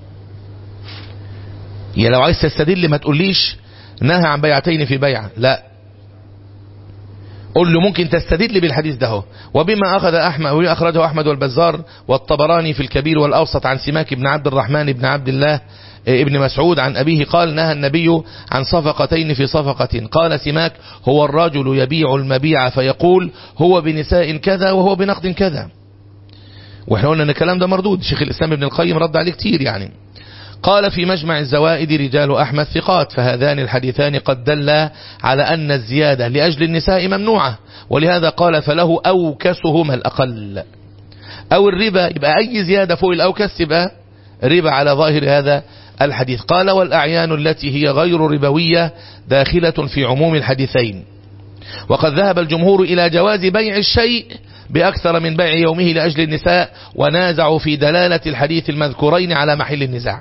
يا لو عايز تستدل ما تقوليش نهى عن بيعتين في بيعة لا قل له ممكن تستدل بالحديث ده وبما أخذ أحمد وأخرجه أحمد والبزار والطبراني في الكبير والأوسط عن سماك بن عبد الرحمن بن عبد الله ابن مسعود عن أبيه قال نهى النبي عن صفقتين في صفقة قال سماك هو الرجل يبيع المبيع فيقول هو بنساء كذا وهو بنقد كذا واحنا قلنا ان الكلام ده مردود شيخ الإسلام ابن القيم رد عليه كتير يعني قال في مجمع الزوائد رجال أحمد ثقات فهذان الحديثان قد دل على أن الزيادة لأجل النساء ممنوعة ولهذا قال فله أوكسهما الأقل او الربا يبقى اي زيادة فوق الاوكس يبقى ربا على ظاهر هذا الحديث قال والأعيان التي هي غير ربوية داخلة في عموم الحديثين وقد ذهب الجمهور إلى جواز بيع الشيء بأكثر من بيع يومه لأجل النساء ونازعوا في دلالة الحديث المذكورين على محل النزاع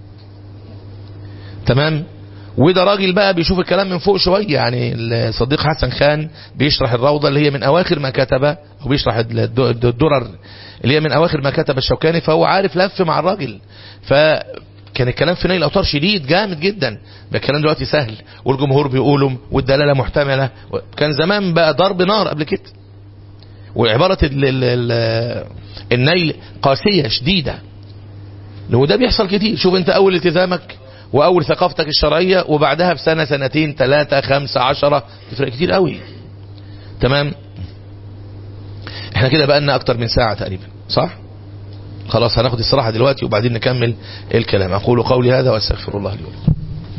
تمام وده راجل بقى بيشوف الكلام من فوق شوية يعني الصديق حسن خان بيشرح الروضة اللي هي من أواخر ما كتب أو بيشرح الدرر اللي هي من أواخر ما كتب الشوكاني فهو عارف لف مع الراجل فكان الكلام في نيل الأوتار شديد جامد جدا الكلام دلوقتي سهل والجمهور بيقولوا والدلالة محتملة كان زمان بقى ضرب نار قبل كده وعبارة ال ال ال النيل قاسية شديدة وده بيحصل كتير شوف انت اول التزامك واول ثقافتك الشرعية وبعدها بسنة سنتين ثلاثة خمسة عشرة تفرق كتير قوي تمام احنا كده بقالنا اكتر من ساعة تقريبا صح خلاص هناخد الصراحة دلوقتي وبعدين نكمل الكلام اقول قولي هذا واستغفر الله لي ولكم